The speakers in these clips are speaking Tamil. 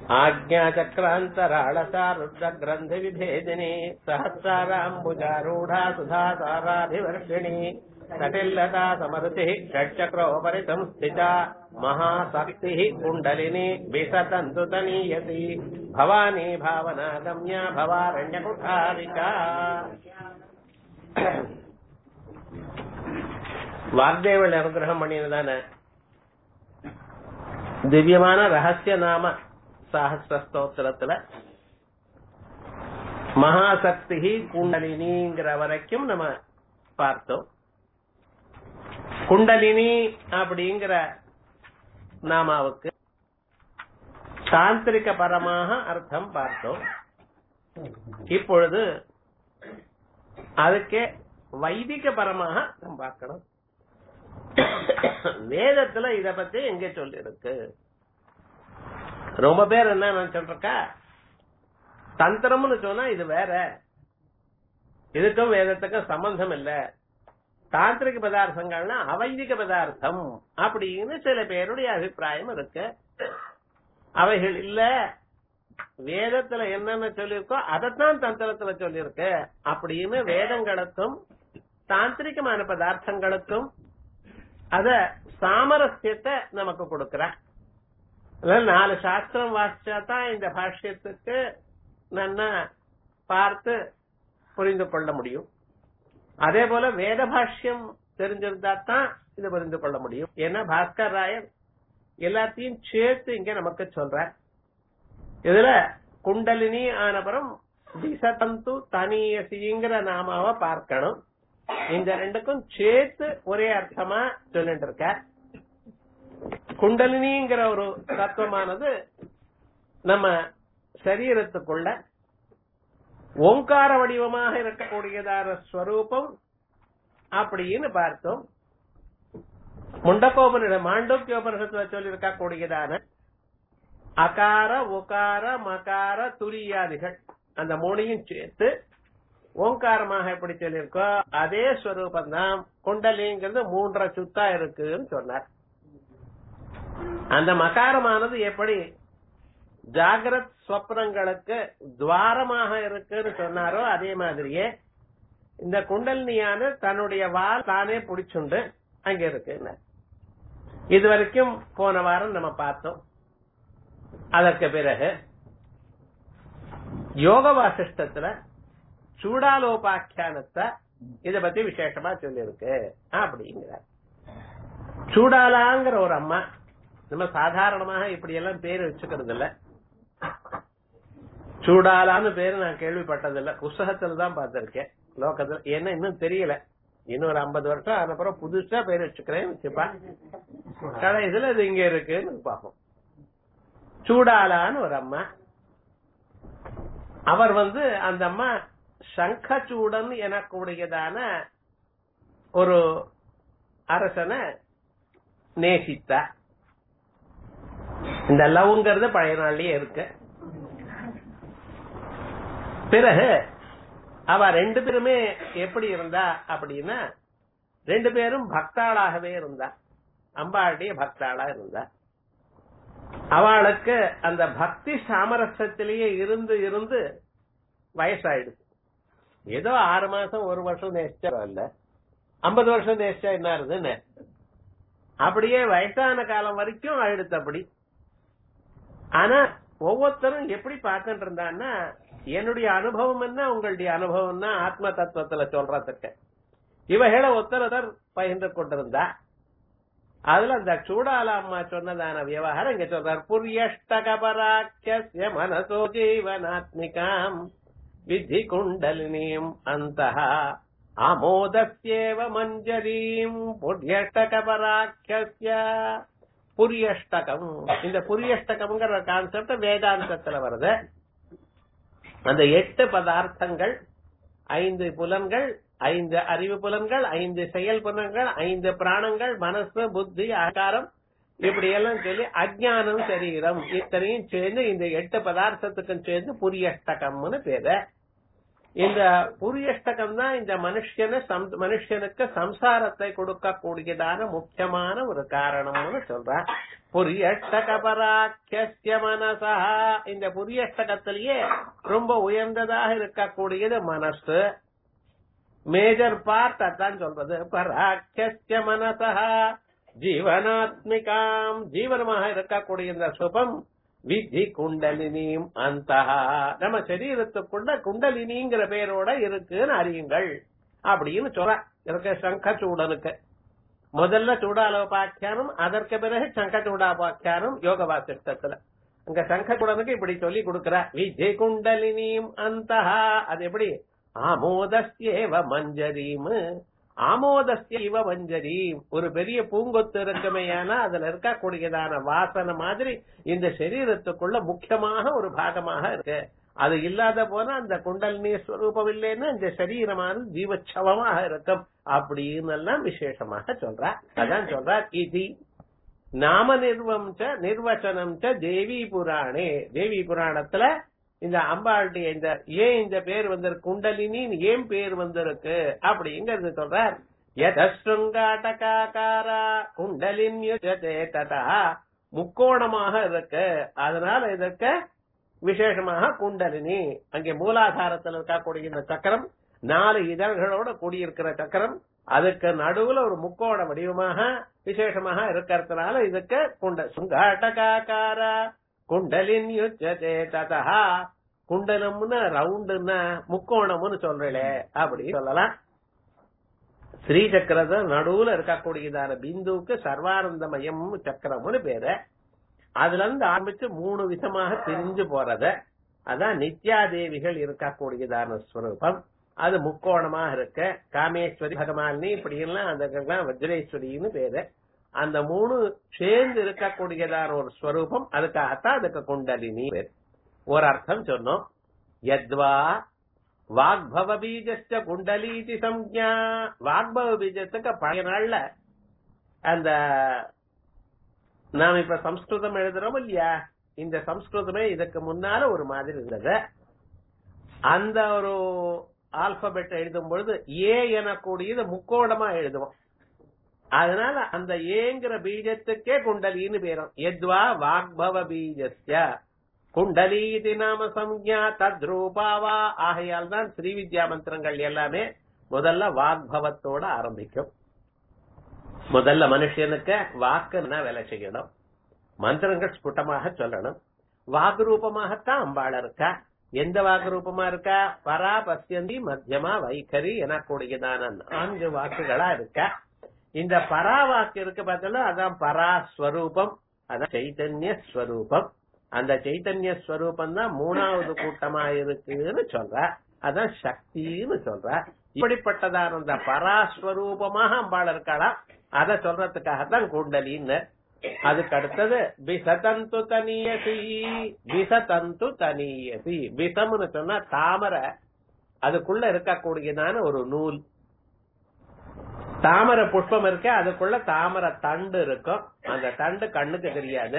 आज्ञाचक्रान्तराळसारुद्रग्रन्थिविभेदिनी सहस्राराम्बुजारूढा सुधासाराभिवर्षिणी कटिल्लता समरुतिः षट्चक्रोपरि संस्थिता महाशक्तिः कुण्डलिनी विसतन्तु तनीयति भवानी भावनागम्या भवारण्यकुठारिका வாக்தேவள் அனுகிரகம் பண்ணினதான திவ்யமான ரகசிய நாம சாகசிர ஸ்தோத்திரத்துல மகாசக்தி குண்டலினிங்கிற வரைக்கும் நம்ம பார்த்தோம் குண்டலினி அப்படிங்கிற நாமாவுக்கு தாந்திரிக பரமாக அர்த்தம் பார்த்தோம் இப்பொழுது அதுக்கே வைதிக பரமாக பார்க்கணும் வேதத்துல இத பத்தி எங்க சொல்லி இருக்கு ரொம்ப பேர் என்ன நினைச்சிருக்கா தந்திரம்னு சொன்னா இது வேற இதுக்கும் வேதத்துக்கும் சம்பந்தம் இல்ல தாந்திரிக பதார்த்தங்கள்னா அவைதிக பதார்த்தம் அப்படின்னு சில பேருடைய அபிப்பிராயம் இருக்கு அவைகள் இல்ல வேதத்துல என்னென்ன சொல்லியிருக்கோ அதைத்தான் தந்திரத்துல சொல்லியிருக்கு அப்படின்னு வேதங்களுக்கும் தாந்திரிகமான பதார்த்தங்களுக்கும் அத சாமரஸ்யத்தை நமக்கு கொடுக்கிற நாலு சாஸ்திரம் வாசிச்சாதான் இந்த பாஷ்யத்துக்கு நல்லா பார்த்து புரிந்து கொள்ள முடியும் அதே போல வேத பாஷ்யம் தெரிஞ்சிருந்தா தான் இதை புரிந்து கொள்ள முடியும் ஏன்னா பாஸ்கர் ராயர் எல்லாத்தையும் சேர்த்து இங்க நமக்கு சொல்ற இதுல குண்டலினி ஆனபுறம் திசதந்து தனியசிங்கிற நாமாவை பார்க்கணும் இந்த ரெண்டுக்கும் சேர்த்து ஒரே அர்த்தமா சொல்லிட்டு இருக்க குண்டலினிங்கிற ஒரு தத்துவமானது நம்ம சரீரத்துக்குள்ள ஓங்கார வடிவமாக இருக்கக்கூடியதான ஸ்வரூபம் அப்படின்னு பார்த்தோம் முண்டகோபனிட மாண்டோக்கியோபனிஷத்துல சொல்லியிருக்க கூடியதான அகார உகார மகார துரியாதிகள் அந்த மூணையும் சேர்த்து ஓங்காரமாக எப்படி சொல்லியிருக்கோ அதே ஸ்வரூபம் தான் குண்டலிங்கிறது மூன்றரை சுத்தா இருக்குன்னு சொன்னார் அந்த மகாரமானது எப்படி ஜாகிரத் ஸ்வப்னங்களுக்கு துவாரமாக இருக்குன்னு சொன்னாரோ அதே மாதிரியே இந்த குண்டலினியான தன்னுடைய வால் தானே பிடிச்சுண்டு அங்க இருக்கு இது வரைக்கும் போன வாரம் நம்ம பார்த்தோம் அதற்கு பிறகு யோக வாசிஷ்டத்துல சூடாலோபாக்கியானத்தை இத பத்தி விசேஷமா சொல்லியிருக்கு அப்படிங்கிறார் சூடாலாங்கிற ஒரு அம்மா நம்ம சாதாரணமாக இப்படி எல்லாம் பேர் வச்சுக்கிறது இல்ல சூடாலான்னு பேரு நான் கேள்விப்பட்டதில்ல புஸ்தகத்துல தான் பார்த்திருக்கேன் லோகத்துல என்ன இன்னும் தெரியல இன்னொரு ஐம்பது வருஷம் அதுக்கப்புறம் புதுசா பேர் வச்சுக்கிறேன் வச்சுப்பா கடைசியில இது இங்க இருக்குன்னு பார்ப்போம் சூடாலான்னு ஒரு அம்மா அவர் வந்து அந்த அம்மா சங்கச்சூடன் எனக்கூடியதான ஒரு அரசனை நேசித்தா இந்த லவ்ங்கிறது பழைய நாள்லயே இருக்கு பிறகு அவ ரெண்டு பேருமே எப்படி இருந்தா அப்படின்னா ரெண்டு பேரும் பக்தாளாகவே இருந்தா அம்பாளுடைய பக்தாளா இருந்தா அவளுக்கு அந்த பக்தி சாமரஸ்யத்திலேயே இருந்து இருந்து வயசாயிடுச்சு ஏதோ ஆறு மாசம் ஒரு வருஷம் நேசிச்சா இல்ல ஐம்பது வருஷம் நேசிச்சா என்ன இருதுன்னு அப்படியே வயசான காலம் வரைக்கும் ஆயிடுத்து அப்படி ஆனா ஒவ்வொருத்தரும் எப்படி பார்த்துட்டு இருந்தான்னா என்னுடைய அனுபவம் என்ன உங்களுடைய அனுபவம் தான் ஆத்ம தத்துவத்துல சொல்றதுக்கு இவகளை ஒருத்தர் பகிர்ந்து கொண்டிருந்தா அதுல அந்த சூடால அம்மா சொன்னதான விவகாரம் இங்க சொல்றார் புரியஷ்டகபராக்கிய மனசோ ஜீவனாத்மிகாம் விதி குண்டலினியும் அந்த ஆமோதஸ்யேவ மஞ்சரீம் புரியஷ்டகபராக்கிய புரியஷ்டகம் இந்த புரியஷ்டகம்ங்கிற கான்செப்ட் வேதாந்தத்துல வருது அந்த எட்டு பதார்த்தங்கள் ஐந்து புலன்கள் ஐந்து அறிவு புலன்கள் ஐந்து செயல் புலன்கள் ஐந்து பிராணங்கள் மனசு புத்தி ஆகாரம் இப்படி எல்லாம் சொல்லி அஜ்ஞானம் சரீரம் இத்தனையும் சேர்ந்து இந்த எட்டு பதார்த்தத்துக்கும் சேர்ந்து புரியஷ்டகம்னு பேரு இந்த புரியஷ்டகம் தான் இந்த மனுஷன சம்- மனுஷனுக்கு சம்சாரத்தை கொடுக்கக்கூடியதான முக்கியமான ஒரு காரணம்னு சொல்ற புரியஷ்டக பராக்கிய மனசா இந்த புரியஷ்டகத்திலேயே ரொம்ப உயர்ந்ததாக இருக்கக்கூடியது மனசு மேஜர் பார்ட் அதான் சொல்றது பராக்கிய மனசா ஜீவனாத்மிகாம் ஜீவனமாக இருக்கக்கூடிய இந்த சுபம் விதி குண்டலினியும் அந்த நம்ம சரீரத்துக்குள்ள குண்டலினிங்கிற பேரோட இருக்குன்னு அறியுங்கள் அப்படின்னு சொல்ற இருக்க சங்க சூடனுக்கு முதல்ல சூடாலோபாக்கியானம் அதற்கு பிறகு சங்க சூடாபாக்கியானம் யோக வாசிஷ்டத்துல அங்க சங்க சூடனுக்கு இப்படி சொல்லி கொடுக்கிற விஜய் குண்டலினியும் அந்த அது எப்படி ஆமோதஸ்யேவ மஞ்சரீம் ஆமோதஸ்ய இவ மஞ்சரி ஒரு பெரிய பூங்கொத்து இருக்குமேயானா அதுல இருக்கக்கூடியதான வாசனை மாதிரி இந்த சரீரத்துக்குள்ள முக்கியமாக ஒரு பாகமாக இருக்கு அது இல்லாத போனா அந்த குண்டலினி ஸ்வரூபம் இல்லைன்னா இந்த சரீரமானது ஜீவச்சவமாக இருக்கும் அப்படின்னு எல்லாம் விசேஷமாக சொல்றா அதான் சொல்றா இது நாம நிர்வம் ச நிர்வச்சனம் ச தேவி புராணே தேவி புராணத்துல இந்த அம்பாளுடைய இந்த ஏன் இந்த பேர் வந்திருக்கு குண்டலினின்னு ஏன் பேர் வந்திருக்கு அப்படிங்கறது சொல்றார் யதஸ்ருங்காட்டகாரா குண்டலின் யுஜதே ததா முக்கோணமாக இருக்கு அதனால இதற்கு விசேஷமாக குண்டலினி அங்கே மூலாதாரத்தில் இருக்கக்கூடிய இந்த சக்கரம் நாலு இதழ்களோட கூடியிருக்கிற சக்கரம் அதுக்கு நடுவுல ஒரு முக்கோண வடிவமாக விசேஷமாக இருக்கிறதுனால இதுக்கு குண்ட சுங்காட்டகாரா குண்டலின் யுஜதே ததா குண்டலம்னு ரவுண்டுன்னா முக்கோணம்னு சொல்றே அப்படி சொல்லலாம் ஸ்ரீ சக்கரத நடுவுல இருக்கக்கூடியதான பிந்துவுக்கு சர்வானந்தமயம் சக்கரம்னு பேரு அதுல இருந்து ஆரம்பிச்சு மூணு விதமாக பிரிஞ்சு போறத அதான் நித்யாதேவிகள் இருக்கக்கூடியதான ஸ்வரூபம் அது முக்கோணமாக இருக்கு காமேஸ்வரி பகவானி இப்படி எல்லாம் அதுக்கெல்லாம் வஜ்ரேஸ்வரின்னு பேரு அந்த மூணு சேர்ந்து இருக்கக்கூடியதான ஒரு ஸ்வரூபம் அதுக்காகத்தான் அதுக்கு குண்டலினி பேர் ஒரு அர்த்தம் சொன்னோம் யத்வா வாக்பவ பீஜஸ்ட குண்டலீதி சம்ஞா வாக்பவ பீஜத்துக்கு பழைய நாள்ல அந்த நாம இப்ப சம்ஸ்கிருதம் எழுதுறோம் இல்லையா இந்த சம்ஸ்கிருதமே இதுக்கு முன்னால ஒரு மாதிரி இருந்தது அந்த ஒரு ஆல்பபெட் எழுதும் பொழுது ஏ எனக்கூடியது முக்கோணமா எழுதுவோம் அதனால அந்த ஏங்கிற பீஜத்துக்கே குண்டலின்னு பேரும் எத்வா வாக்பவ பீஜஸ்ய குண்டலீதி நாம சம்ஞா தத்ரூபாவா ஆகையால் தான் ஸ்ரீ வித்யா மந்திரங்கள் எல்லாமே முதல்ல வாக்பவத்தோட ஆரம்பிக்கும் முதல்ல மனுஷனுக்கு வாக்குன்னா வேலை செய்யணும் மந்திரங்கள் ஸ்புட்டமாக சொல்லணும் வாக்கு ரூபமாகத்தான் அம்பாள் இருக்கா எந்த வாக்கு ரூபமா இருக்கா பரா பசியந்தி மத்தியமா வைகரி எனக்கூடியதான நான்கு வாக்குகளா இருக்கா இந்த பரா வாக்கு இருக்கு பார்த்தோம்னா அதான் பராஸ்வரூபம் அதான் சைத்தன்ய ஸ்வரூபம் அந்த சைத்தன்ய ஸ்வரூபம் தான் மூணாவது கூட்டமா இருக்குன்னு சொல்ற அதான் சக்தின்னு சொல்ற இப்படிப்பட்டதான அந்த பராஸ்வரூபமாக அம்பாள் இருக்காளா அத சொல்றதுக்காகத்தான் குண்டலின்னு அதுக்கு அடுத்தது பிசதந்து தனியசி பிசதந்து தனியசி பிசம்னு சொன்னா தாமரை அதுக்குள்ள இருக்கக்கூடியதான ஒரு நூல் தாமரை புஷ்பம் இருக்க அதுக்குள்ள தாமரை தண்டு இருக்கும் அந்த தண்டு கண்ணுக்கு தெரியாது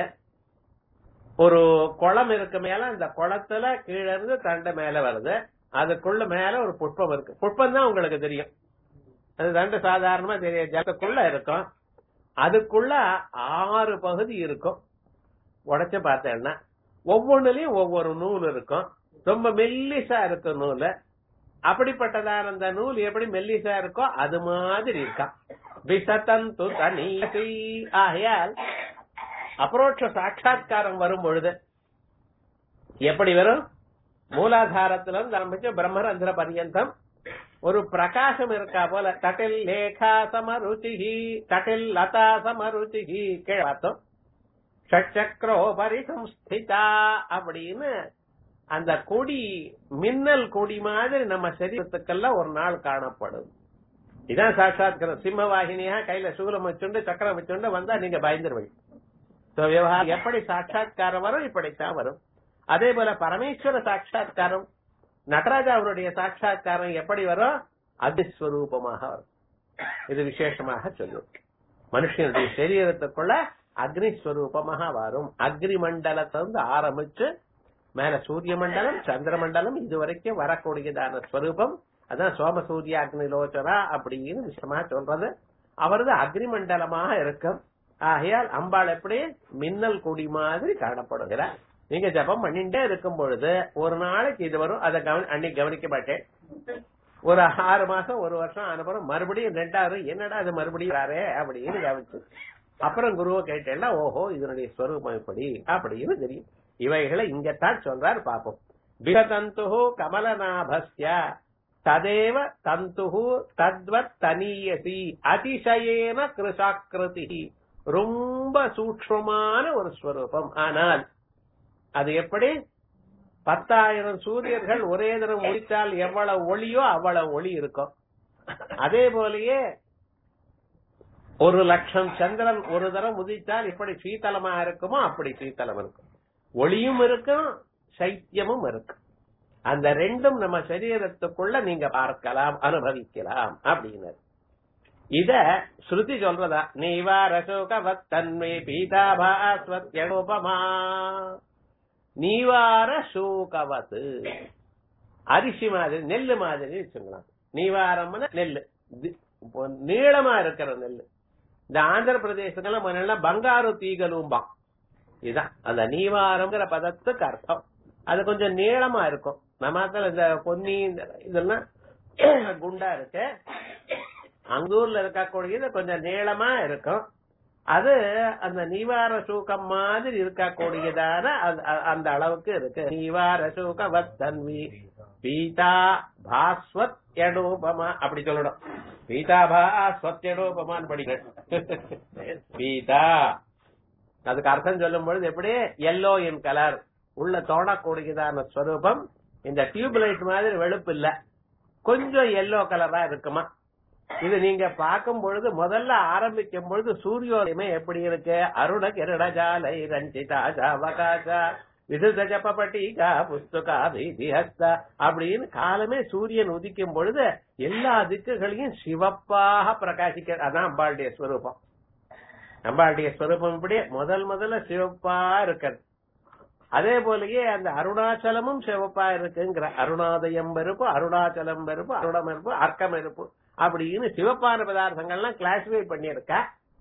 ஒரு குளம் இருக்கு மேல அந்த குளத்துல கீழ இருந்து தண்டு மேல வருது அதுக்குள்ள மேல ஒரு புஷ்பம் இருக்கு புஷ்பம் தான் உங்களுக்கு தெரியும் அது தண்டு சாதாரணமா தெரியும் ஜலத்துக்குள்ள இருக்கும் அதுக்குள்ள ஆறு பகுதி இருக்கும் உடைச்சு பார்த்தேன்னா ஒவ்வொன்னுலயும் ஒவ்வொரு நூல் இருக்கும் ரொம்ப மெல்லிசா இருக்கும் நூல் அப்படிப்பட்டதான அந்த நூல் எப்படி மெல்லிசா இருக்கோ அது மாதிரி இருக்கா விசதந்து தனீசி ஆகையால் அப்ரோட்ச சாட்சா்காரம் வரும் பொழுது எப்படி வரும் மூலாதாரத்துல இருந்து ஆரம்பிச்சு பிரம்மரந்திர பர்யந்தம் ஒரு பிரகாசம் இருக்கா போல தட்டில் லேகா சமருச்சிஹி தட்டில் லதா சமருச்சிஹி கீழே பார்த்தோம் ஷட்சக்ரோ பரிசம்ஸ்திதா அப்படின்னு அந்த கொடி மின்னல் கொடி மாதிரி நம்ம சரீரத்துக்கெல்லாம் ஒரு நாள் காணப்படும் இதான் சாட்சாத்காரம் சிம்ம வாகினியா கையில சூலம் வச்சுண்டு சக்கரம் வச்சுண்டு வந்தா நீங்க பயந்துருவீங்க So, விவகாரம் எப்படி சாட்சாத்காரம் வரும் இப்படித்தான் வரும் அதே போல பரமேஸ்வர சாட்சாத்காரம் நடராஜா அவருடைய சாட்சாத்காரம் எப்படி வரும் அதிஸ்வரூபமாக வரும் இது விசேஷமாக சொல்லும் மனுஷனுடைய சரீரத்துக்குள்ள அக்னி ஸ்வரூபமாக வரும் அக்னி மண்டலத்திலிருந்து ஆரம்பிச்சு மேல சூரிய மண்டலம் சந்திர மண்டலம் இதுவரைக்கும் வரக்கூடியதான ஸ்வரூபம் அதான் சோம சூரிய அக்னி லோச்சரா அப்படின்னு விஷயமா சொல்றது அவரது அக்னி மண்டலமாக இருக்கும் ஆகையால் அம்பாள் எப்படி மின்னல் கொடி மாதிரி காணப்படுகிறார் நீங்க ஜபம் பண்ணிட்டே இருக்கும் பொழுது ஒரு நாளைக்கு இது வரும் அதை கவனி அன்னைக்கு கவனிக்க மாட்டேன் ஒரு ஆறு மாசம் ஒரு வருஷம் அனுப்புறம் மறுபடியும் ரெண்டாவது என்னடா அது மறுபடியும் வராரே அப்படின்னு கவனிச்சு அப்புறம் குருவை கேட்டேன்னா ஓஹோ இதனுடைய ஸ்வரூபம் இப்படி அப்படின்னு தெரியும் இவைகளை இங்கத்தான் சொல்றார் பாப்போம் விகதந்து கமலநாபஸ்ய ததேவ தந்து தத்வத் தனீயசி அதிசயேன கிருஷாக்கிருதி ரொம்ப சூக்ஷ்மமான ஒரு ஸ்வரூபம் ஆனால் அது எப்படி பத்தாயிரம் சூரியர்கள் ஒரே தரம் ஒழித்தால் எவ்வளவு ஒளியோ அவ்வளவு ஒளி இருக்கும் அதே போலயே ஒரு லட்சம் சந்திரன் ஒரு தரம் உதித்தால் எப்படி சீத்தலமா இருக்குமோ அப்படி சீத்தலம் இருக்கும் ஒளியும் இருக்கும் சைத்தியமும் இருக்கும் அந்த ரெண்டும் நம்ம சரீரத்துக்குள்ள நீங்க பார்க்கலாம் அனுபவிக்கலாம் அப்படின்னு இத ஸ்ருதி சொல்றதா நீவார சோகவத் தன்மை பீதாபாஸ்வத்யனோபமா நீவார சூகவத் அரிசி மாதிரி நெல்லு மாதிரி வச்சுக்கலாம் நீவாரம்னா நெல்லு தி- இப்போ நீளமா இருக்கிற நெல்லு இந்த ஆந்திர பிரதேசத்துல முன்னாடி பங்காரு தீகலும்பான் இதுதான் அந்த நீவாரம்ங்கிற பதத்துக்கு அர்த்தம் அது கொஞ்சம் நீளமா இருக்கும் நம்ம இடத்துல இந்த பொன்னி இந்த இதெல்லாம் குண்டா இருக்கு அங்கூர்ல இருக்கக்கூடியது கொஞ்சம் நீளமா இருக்கும் அது அந்த நீவார சூக்கம் மாதிரி இருக்கக்கூடியதான அது- அ- அந்த அளவுக்கு இருக்கு நீவார சூக வத்தன்வி பீதா பாஸ்வத் யடோபமா அப்படி சொல்லணும் பீதா பாஸ்வத் யடோபமான்னு படிக்கணும் பீதா அதுக்கு அர்த்தம் சொல்லும் பொழுது எப்படி எல்லோ இன் கலர் உள்ள தோணக்கூடியதான ஸ்வரூபம் இந்த டியூப் லைட் மாதிரி வெளுப்பு இல்ல கொஞ்சம் எல்லோ கலரா இருக்குமா இது நீங்க பார்க்கும் பொழுது முதல்ல ஆரம்பிக்கும் பொழுது சூரியோதயமே எப்படி இருக்கு அருண கிருடஜாலை ரஞ்சிதா ஜாவகாசா விதுத ஜபபட்டிகா புஸ்தகா பீதிஹஸ்தா அப்படின்னு காலமே சூரியன் உதிக்கும் பொழுது எல்லா திக்குகளையும் சிவப்பாக பிரகாசிக்க அதான் அம்பாளுடைய ஸ்வரூபம் அம்பாளுடைய ஸ்வரூபம் இப்படி முதல் முதல்ல சிவப்பா இருக்கிறது அதே போலயே அந்த அருணாச்சலமும் சிவப்பா இருக்குங்கிற அருணாதயம் வெறுப்பு அருணாச்சலம் வெறுப்பு அருணம் வெறுப்பு அர்க்கம் வெறுப்பு அப்படின்னு சிவப்பான பதார்த்தங்கள்லாம் கிளாசிஃபை பண்ணியிருக்கா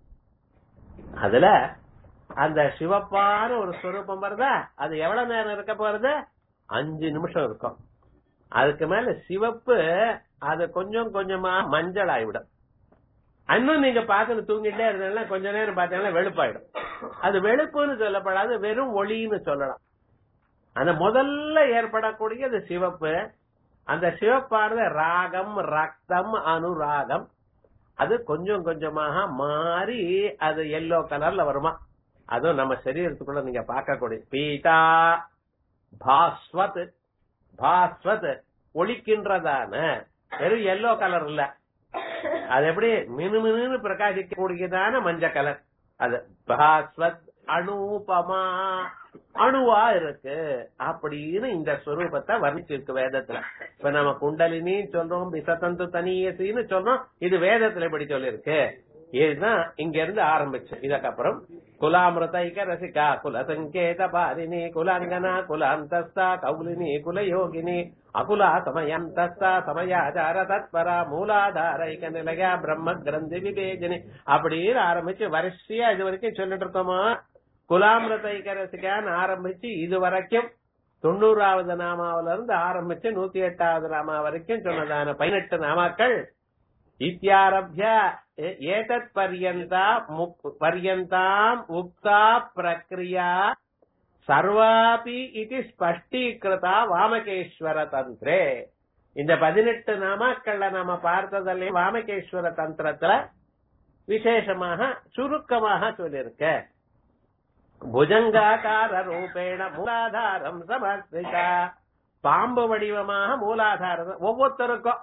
அதுல அந்த சிவப்பான ஒரு ஸ்வரூபம் வருதா அது எவ்வளவு நேரம் இருக்க போறது அஞ்சு நிமிஷம் இருக்கும் அதுக்கு மேல சிவப்பு அது கொஞ்சம் கொஞ்சமா மஞ்சள் ஆயிவிடும் இன்னும் நீங்க பார்த்துட்டு தூங்கிட்டே இருந்தீங்கன்னா கொஞ்ச நேரம் பார்த்தீங்கன்னா வெளுப்பாயிடும் அது வெளுப்புன்னு சொல்லப்படாது வெறும் ஒளின்னு சொல்லலாம் அந்த முதல்ல ஏற்படக்கூடிய அது சிவப்பு அந்த சிவப்பானது ராகம் ரக்தம் அனுராகம் அது கொஞ்சம் கொஞ்சமாக மாறி அது எல்லோ கலர்ல வருமா அதுவும் நம்ம சரீரத்துக்குள்ள நீங்க பார்க்கக்கூடிய பீதா பாஸ்வத் பாஸ்வத் ஒளிக்கின்றதான வெறும் எல்லோ கலர் இல்ல அது எப்படி மினுமினு பிரகாசிக்கக்கூடியதான மஞ்ச கலர் அது பாஸ்வத் அனுபமா அணுவா இருக்கு அப்படின்னு இந்த ஸ்வரூபத்தை வர்ணிச்சிருக்கு வேதத்துல இப்ப நம்ம குண்டலினி சொல்றோம் விசதந்து தனியசின்னு சொல்றோம் இது வேதத்துல இப்படி சொல்லிருக்கு இதுதான் இங்க இருந்து ஆரம்பிச்சு இதுக்கப்புறம் குலாமிருதைக ரசிகா குல சங்கேத பாரிணி குலாங்கனா குலாந்தஸ்தா கௌலினி குலயோகினி அகுலா சமயந்தஸ்தா சமயாச்சார தத்பரா மூலாதாரைக நிலையா பிரம்ம கிரந்தி விவேஜினி அப்படின்னு ஆரம்பிச்சு வரிசையா இது வரைக்கும் சொல்லிட்டு இருக்கோமா குலாமிருதைக ரசிகான்னு ஆரம்பிச்சு இது வரைக்கும் தொண்ணூறாவது நாமாவில இருந்து ஆரம்பிச்சு நூத்தி எட்டாவது நாமா வரைக்கும் சொன்னதான பதினெட்டு நாமாக்கள் இத்தியாரபிய ஏ- ஏதத் பர்யந்தா முக்- பர்யந்தாம் உக்தா பிரக்ரியா சர்வாபி இது ஸ்பஷ்டீகிருதா வாமகேஸ்வர தந்திரே இந்த பதினெட்டு நாமாக்கள்ல நாம பார்த்ததிலே வாமகேஸ்வர தந்திரத்துல விசேஷமாக சுருக்கமாக சொல்லியிருக்க புஜங்காகார ரூபேண மூலாதாரம் சமர்ப்பிதா பாம்பு வடிவமாக மூலாதாரம் ஒவ்வொருத்தருக்கும்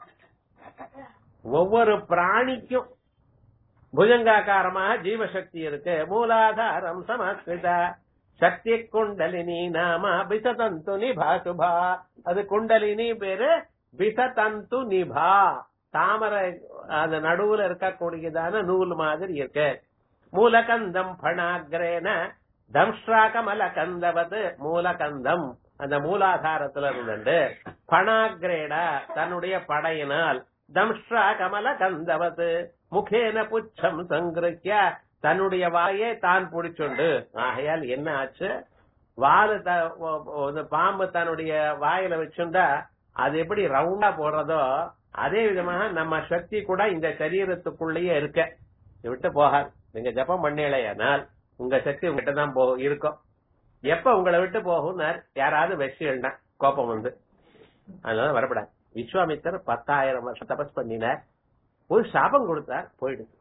ஒவ்வொரு பிராணிக்கும் புஜங்காக்காரமாக ஜீவசக்தி இருக்கு மூலாதாரம் சமஸ்கிருத சக்தி குண்டலினி நாம பிசதந்து நிபா சுபா அது குண்டலினி பேரு பிசதந்து நிபா தாமரை அந்த நடுவுல இருக்கக்கூடியதான நூல் மாதிரி இருக்கு மூலகந்தம் பணாகிரேன தம்ஷ்ரா கமல கந்தவது மூலகந்தம் அந்த மூலாதாரத்துல இருந்துட்டு பணாகிரேடா தன்னுடைய படையினால் தம்ஷ்ரா கமல கந்தவத்து முகேன புச்சம் சங்கிருக்கிய தன்னுடைய வாயை தான் பிடிச்சுண்டு ஆகையால் என்ன ஆச்சு வாலு த- ஒ- ஒ- இந்த பாம்பு தன்னுடைய வாயில வச்சுண்டா அது எப்படி ரவுண்டா போடுறதோ அதே விதமாக நம்ம சக்தி கூட இந்த சரீரத்துக்குள்ளேயே இருக்க இது விட்டு போகாது நீங்க ஜபம் பண்ணலையானால் உங்க சக்தி உங்ககிட்ட தான் போ இருக்கும் எப்ப உங்களை விட்டு போகும்னார் யாராவது வெற்றிகள்னா கோபம் வந்து அதனால வரப்படாது விஸ்வாமித்தர் பத்தாயிரம் வருஷம் தபஸ் பண்ணினார் ஒரு சாபம் கொடுத்தார் போயிடுது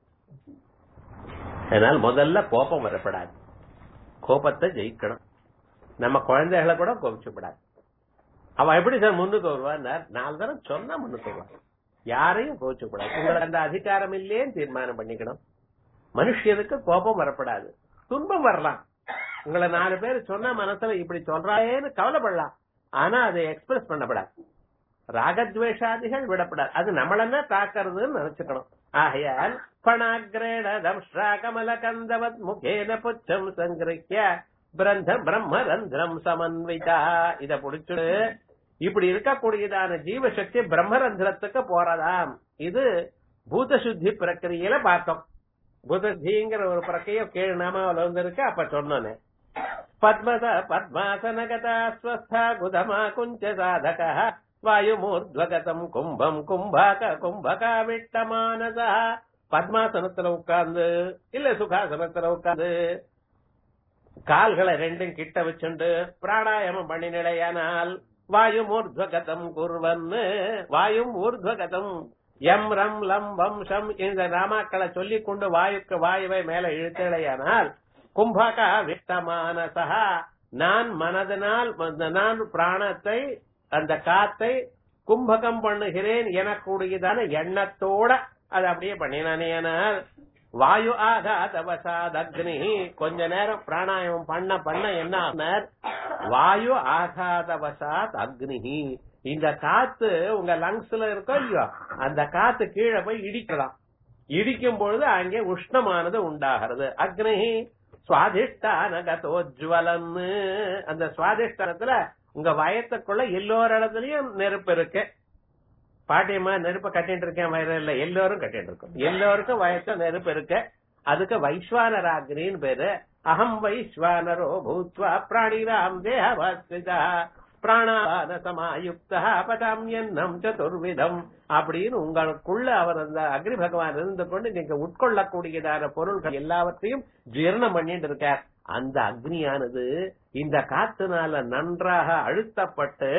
அதனால முதல்ல கோபம் வரப்படாது கோபத்தை ஜெயிக்கணும் நம்ம குழந்தைகளை கூட கோபிச்சுப்படாது அவன் எப்படி சார் முன்னுக்கு வருவான்னார் நாலு தரம் சொன்னா முன்னுக்கு வருவான் யாரையும் கோபிச்சுப்படாது உங்களுக்கு அந்த அதிகாரம் இல்லேன்னு தீர்மானம் பண்ணிக்கணும் மனுஷனுக்கு கோபம் வரப்படாது துன்பம் வரலாம் உங்களை நாலு பேர் சொன்னா மனசுல இப்படி சொல்றாயேன்னு கவலைப்படலாம் ஆனா அதை எக்ஸ்பிரஸ் பண்ணப்படாது ராகத்வேஷாதிகள் விடப்படாது அது நம்மளன்னா தாக்குறதுன்னு நினைச்சுக்கணும் ஆகையால் பணாகிரேண தம்ஷ்ரா கமல கந்தவத் முகேன புச்சம் சங்கிருக்கிய பிரந்த பிரம்மரந்திரம் சமன்விதா இத புடிச்சுடு இப்படி இருக்கக்கூடியதான ஜீவசக்தி பிரம்மரந்திரத்துக்கு போறதாம் இது பூத சுத்தி பிரக்கிரியில பார்த்தோம் பூதத்திங்கிற ஒரு பிரக்கைய கீழ் நாம வந்திருக்கு அப்ப சொன்னோன்னே பத்மத பத்மாசனகதா ஸ்வஸ்தா குதமா குஞ்ச சாதக வாயுமூர்த்வகதம் கும்பம் கும்பாக கும்பகா விட்டமானதா பத்மாசனத்துல உட்கார்ந்து இல்ல சுகாசனத்துல உட்கார்ந்து கால்களை ரெண்டும் கிட்ட வச்சுண்டு பிராணாயாமம் பண்ணி நிலையானால் வாயும் ஊர்துவகதம் குர்வன்னு வாயும் ஊர்துவகதம் எம் ரம் லம் வம் ஷம் இந்த நாமாக்களை சொல்லிக் கொண்டு வாயுக்கு வாயுவை மேல இழுத்தலையானால் கும்பகா விட்டமானசா நான் மனதனால் நான் பிராணத்தை அந்த காத்தை கும்பகம் பண்ணுகிறேன் எனக்கூடியதான எண்ணத்தோட அதை அப்படியே பண்ணினானேனால் வாயு ஆகாதவசாத் அக்னி கொஞ்ச நேரம் பிராணாயாமம் பண்ண பண்ண என்ன ஆனார் வாயு ஆகாதவசாத் அக்னி இந்த காத்து உங்க லங்ஸ்ல இருக்கோ இல்லையோ அந்த காத்து கீழே போய் இடிக்கலாம் இடிக்கும் பொழுது அங்கே உஷ்ணமானது உண்டாகிறது அக்னி சுவாதிஷ்டானகதோஜ்வலன்னு அந்த சுவாதிஷ்டானத்துல உங்க வயத்துக்குள்ள எல்லோரு இடத்துலயும் நெருப்பு இருக்கு பாட்டியம்மா நெருப்ப கட்டிட்டு இருக்கேன் வயதில் எல்லோரும் கட்டிட்டு இருக்கோம் எல்லோருக்கும் வயசுல நெருப்பு இருக்கு அதுக்கு வைஸ்வானராகினின்னு பேரு அகம் வைஸ்வானரோ பூத்வா பிராணிராம் தேகவாஸ்திதா பிராணாபான சமாயுக்தா பதாமியன்னம் சதுர்விதம் அப்படின்னு உங்களுக்குள்ள அவர் அந்த அக்னி பகவான் இருந்து கொண்டு நீங்க உட்கொள்ளக்கூடியதான பொருள்கள் எல்லாவற்றையும் ஜீரணம் பண்ணிட்டு இருக்கார் அந்த அக்னியானது இந்த காத்துனால நன்றாக அழுத்தப்பட்டு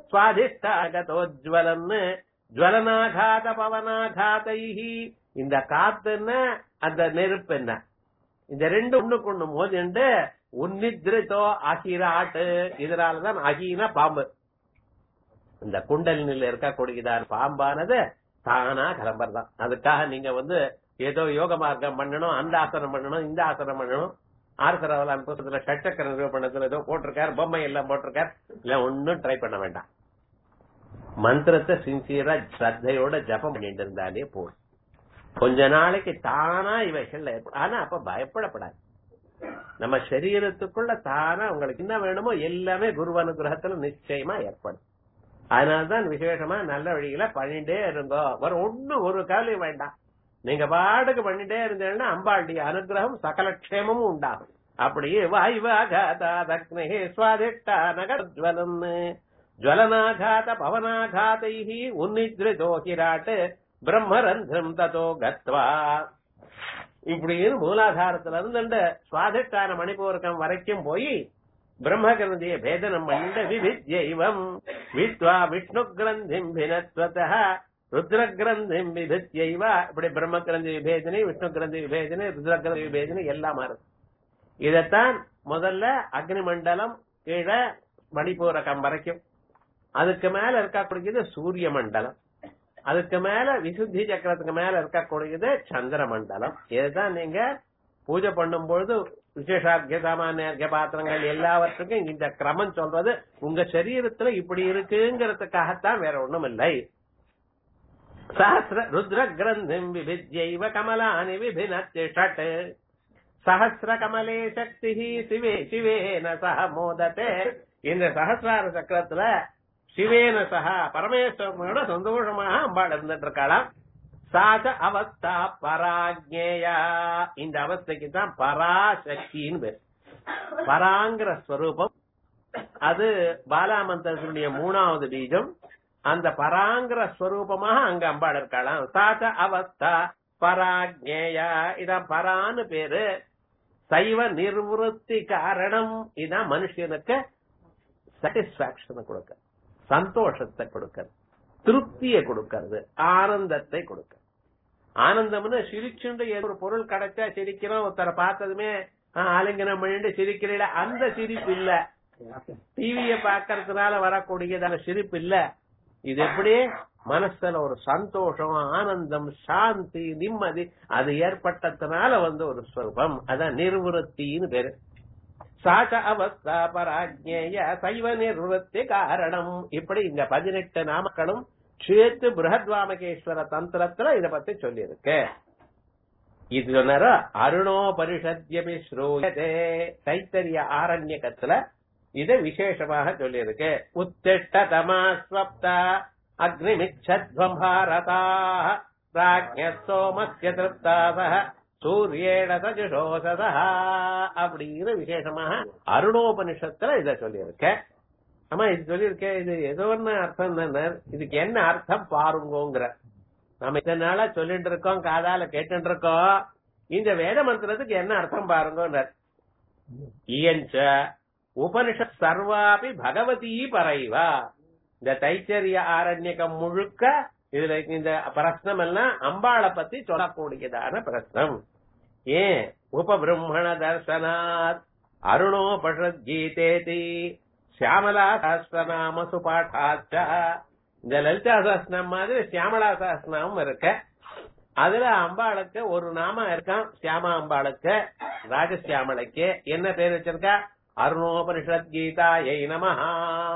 சுவாதிஷ்டாகதோஜ்வலன்னு ஜுவலனாகாத பவனாகாதைஹி இந்த காத்துன்னா அந்த நெருப்பு என்ன இந்த ரெண்டு ஒண்ணுக்கு ஒண்ணு மோதிண்டு உன்னித்ரிதோ அகிராட்டு இதனாலதான் அகினா பாம்பு இந்த குண்டலினில் இருக்கக்கூடியதான பாம்பானது தானா கிளம்புறதான் அதுக்காக நீங்க வந்து ஏதோ யோக மார்க்கம் பண்ணணும் அந்த ஆசனம் பண்ணணும் இந்த ஆசனம் பண்ணணும் ஆர்சரவலான் புத்தகத்துல ஷட்சக்கர நிரூபணத்துல ஏதோ போட்டிருக்காரு பொம்மை எல்லாம் போட்டிருக்காரு இல்ல ஒன்னும் ட்ரை பண்ண வேண்டாம் மந்திரத்தை சின்சியரா ஸ்ரத்தையோட ஜபம் பண்ணிட்டு இருந்தாலே போதும் கொஞ்ச நாளைக்கு தானா இவைகள் ஏற்படும் ஆனா அப்ப பயப்படப்படாது நம்ம சரீரத்துக்குள்ள தானா உங்களுக்கு என்ன வேணுமோ எல்லாமே குரு அனுகிரகத்துல நிச்சயமா ஏற்படும் அதனாலதான் விசேஷமா நல்ல வழியில பண்ணிட்டே இருங்கோ ஒரு ஒண்ணு ஒரு கவலை வேண்டாம் நீங்க பாட்டுக்கு பண்ணிட்டே இருந்தீங்கன்னா அம்பாளுடைய அனுகிரகம் சகல க்ஷேமமும் உண்டாகும் அப்படியே வாய்வாகாதாதக்னே சுவாதிஷ்டானகஜ்வலம் ஜுவலனாகாத பவனாகாதை உன்னித்ரிதோகிராட் பிரம்மரந்திரம் ததோ கத்வா இப்படின்னு மூலாதாரத்துல இருந்து சுவாதிஷ்டான மணிபூரகம் வரைக்கும் போய் பிரம்ம கிரந்திய பேதனம் பண்ணிட்டு விவித்யைவம் வித்வா விஷ்ணு கிரந்திம் பினத்வத ருத்ர கிரந்திம் விபித்யைவ இப்படி பிரம்ம கிரந்தி விபேதனை விஷ்ணு கிரந்தி விபேதனை ருத்ர கிரந்தி விபேதனை எல்லாம் மாறுது இதத்தான் முதல்ல அக்னி மண்டலம் கீழே மணிபூரகம் வரைக்கும் அதுக்கு மேல இருக்கக்கூடியது சூரிய மண்டலம் அதுக்கு மேல விசுத்தி சக்கரத்துக்கு மேல இருக்கக்கூடியது சந்திர மண்டலம் இதுதான் நீங்க பூஜை பண்ணும் பொழுது விசேஷார்க்கிய சாமானிய பாத்திரங்கள் எல்லாவற்றுக்கும் இந்த கிரமம் சொல்றது உங்க சரீரத்துல இப்படி இருக்குங்கிறதுக்காகத்தான் வேற ஒண்ணும் இல்லை சஹசிர ருத்ர கிரந்திம் விபித்யைவ கமலானி விபினத்தி ஷட் சஹசிர கமலே சக்தி சிவே சிவேன சக மோதத்தே இந்த சகசிரார சக்கரத்துல சிவேன சகா பரமேஸ்வரனோட சந்தோஷமாக அம்பாள் இருந்துட்டு இருக்காளாம் சாத அவஸ்தா பராஜ்ஞேயா இந்த அவஸ்தைக்கு தான் பராசக்தின்னு பேர் பராங்கிற ஸ்வரூபம் அது பாலாமந்திரத்தினுடைய மூணாவது பீஜம் அந்த பராங்கிற ஸ்வரூபமாக அங்க அம்பாள் இருக்காளாம் சாத அவஸ்தா பராஜ்ஞேயா இதான் பரான்னு பேரு சைவ நிர்வൃத்தி காரணம் இதான் மனுஷனுக்கு சாட்டிஸ்பாக்சனை கொடுக்க சந்தோஷத்தை கொடுக்கிறது திருப்தியை கொடுக்கிறது ஆனந்தத்தை கொடுக்க ஆனந்தம்னு சிரிச்சுண்டு ஏதோ ஒரு பொருள் கிடைச்சா சிரிக்கிறோம் ஒருத்தரை பார்த்ததுமே ஆ, ஆலிங்கனம் பண்ணிட்டு சிரிக்கிறீல அந்த சிரிப்பு இல்ல டிவிய பாக்கறதுனால வரக்கூடியதான சிரிப்பு இல்ல இது எப்படி மனசுல ஒரு சந்தோஷம் ஆனந்தம் சாந்தி நிம்மதி அது ஏற்பட்டதுனால வந்து ஒரு ஸ்வரூபம் அதான் நிர்வൃத்தின்னு பேரு சாச்ச அவஸ்தா பராஜ்ஞேய சைவ நிர்வൃத்தி காரணம் இப்படி இந்த பதினெட்டு நாமக்களும் சேர்த்து பிருகத்வாமகேஸ்வர தந்திரத்துல இத பத்தி சொல்லியிருக்கு இது சொன்னாரா அருணோபரிஷத்யபி ஸ்ரூயதே தைத்தரிய ஆரண்யகத்துல இத விசேஷமாக சொல்லியிருக்கு உத்திஷ்ட தமாஸ்வப்தா அக்னிமிச்சத்வம் பாரதா ராஜ்ய சோமஸ்ய திருப்தாசக சூரியேட தஜுஷோசதா அப்படின்னு விசேஷமாக அருணோபனிஷத்துல இத சொல்லியிருக்க ஆமா இது சொல்லியிருக்கேன் இது ஏதோ ஒண்ணு அர்த்தம் தானே இதுக்கு என்ன அர்த்தம் பாருங்கோங்கிற நாம இத்தனை நாளா சொல்லிட்டு இருக்கோம் காதால கேட்டுட்டு இருக்கோம் இந்த வேத மந்திரத்துக்கு என்ன அர்த்தம் பாருங்கோன்றார் இயஞ்ச உபனிஷத் சர்வாபி பகவதி பரைவா இந்த தைத்தரிய ஆரண்யகம் முழுக்க இதுல இந்த பிரശ്നം எல்லாம் அம்பாளை பத்தி சொல்லக்கூடியதான பிரശ്നം ஏன் உபபிரம்மண தர்சனாத் அருணோபஷத் கீதேதி சியாமலா சாஸ்திரநாம சுபாட்டாச்ச இந்த லலிதா சாஸ்திரம் மாதிரி சியாமலா சாஸ்திரமும் இருக்கு அதுல அம்பாளுக்கு ஒரு நாமம் இருக்கான் சியாமா அம்பாளுக்கு ராஜசியாமலைக்கு என்ன பேர் வச்சிருக்கா அருணோபனிஷத் கீதா எய் நமஹா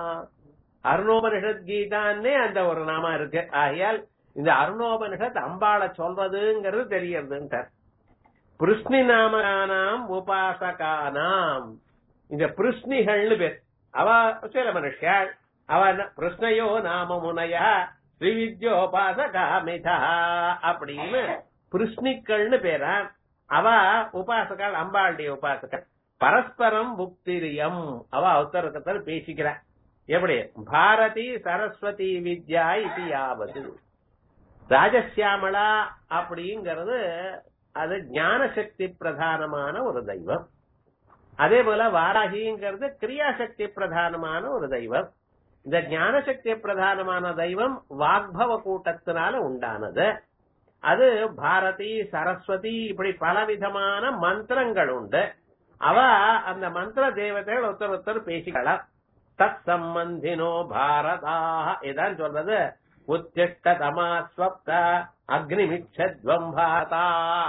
அருணோபனிஷத் கீதான்னே அந்த ஒரு நாமம் இருக்கு ஆகையால் இந்த அருணோபனிஷத் அம்பாளை சொல்றதுங்கிறது தெரியறதுன்ட்டார் பிருஷ்ணி நாமகானாம் உபாசகானாம் இந்த பிருஷ்ணிகள்னு பேர் அவ சில மனுஷியாள் அவ என்ன, பிருஷ்ணயோ நாம முனையா ஸ்ரீவித்யோபாசகாமிதா அப்படின்னு பிருஷ்ணிக்கள்னு பேரா அவ உபாசகாள் அம்பாளுடைய உபாசகர் பரஸ்பரம் புக்திரியம் அவ அவசரக்கத்தில் பேசிக்கிறா எப்படி பாரதி சரஸ்வதி வித்யா இது யாவது ராஜசியாமளா அப்படிங்கிறது அது ஞான சக்தி பிரதானமான ஒரு தெய்வம் அதே போல வாராகிங்கிறது கிரியாசக்தி பிரதானமான ஒரு தெய்வம் இந்த ஞான சக்தி பிரதானமான தெய்வம் வாக்பவ கூட்டத்தினால உண்டானது அது பாரதி சரஸ்வதி இப்படி பலவிதமான மந்திரங்கள் உண்டு அவ அந்த மந்திர தேவதைகள் ஒருத்தர் ஒருத்தர் பேசிக்கலாம் தத் சம்பந்தினோ பாரதா இதான் சொல்றது உத்திஷ்ட தமாஸ்வப்த அக்னிமிச்சத்வம் பாரதா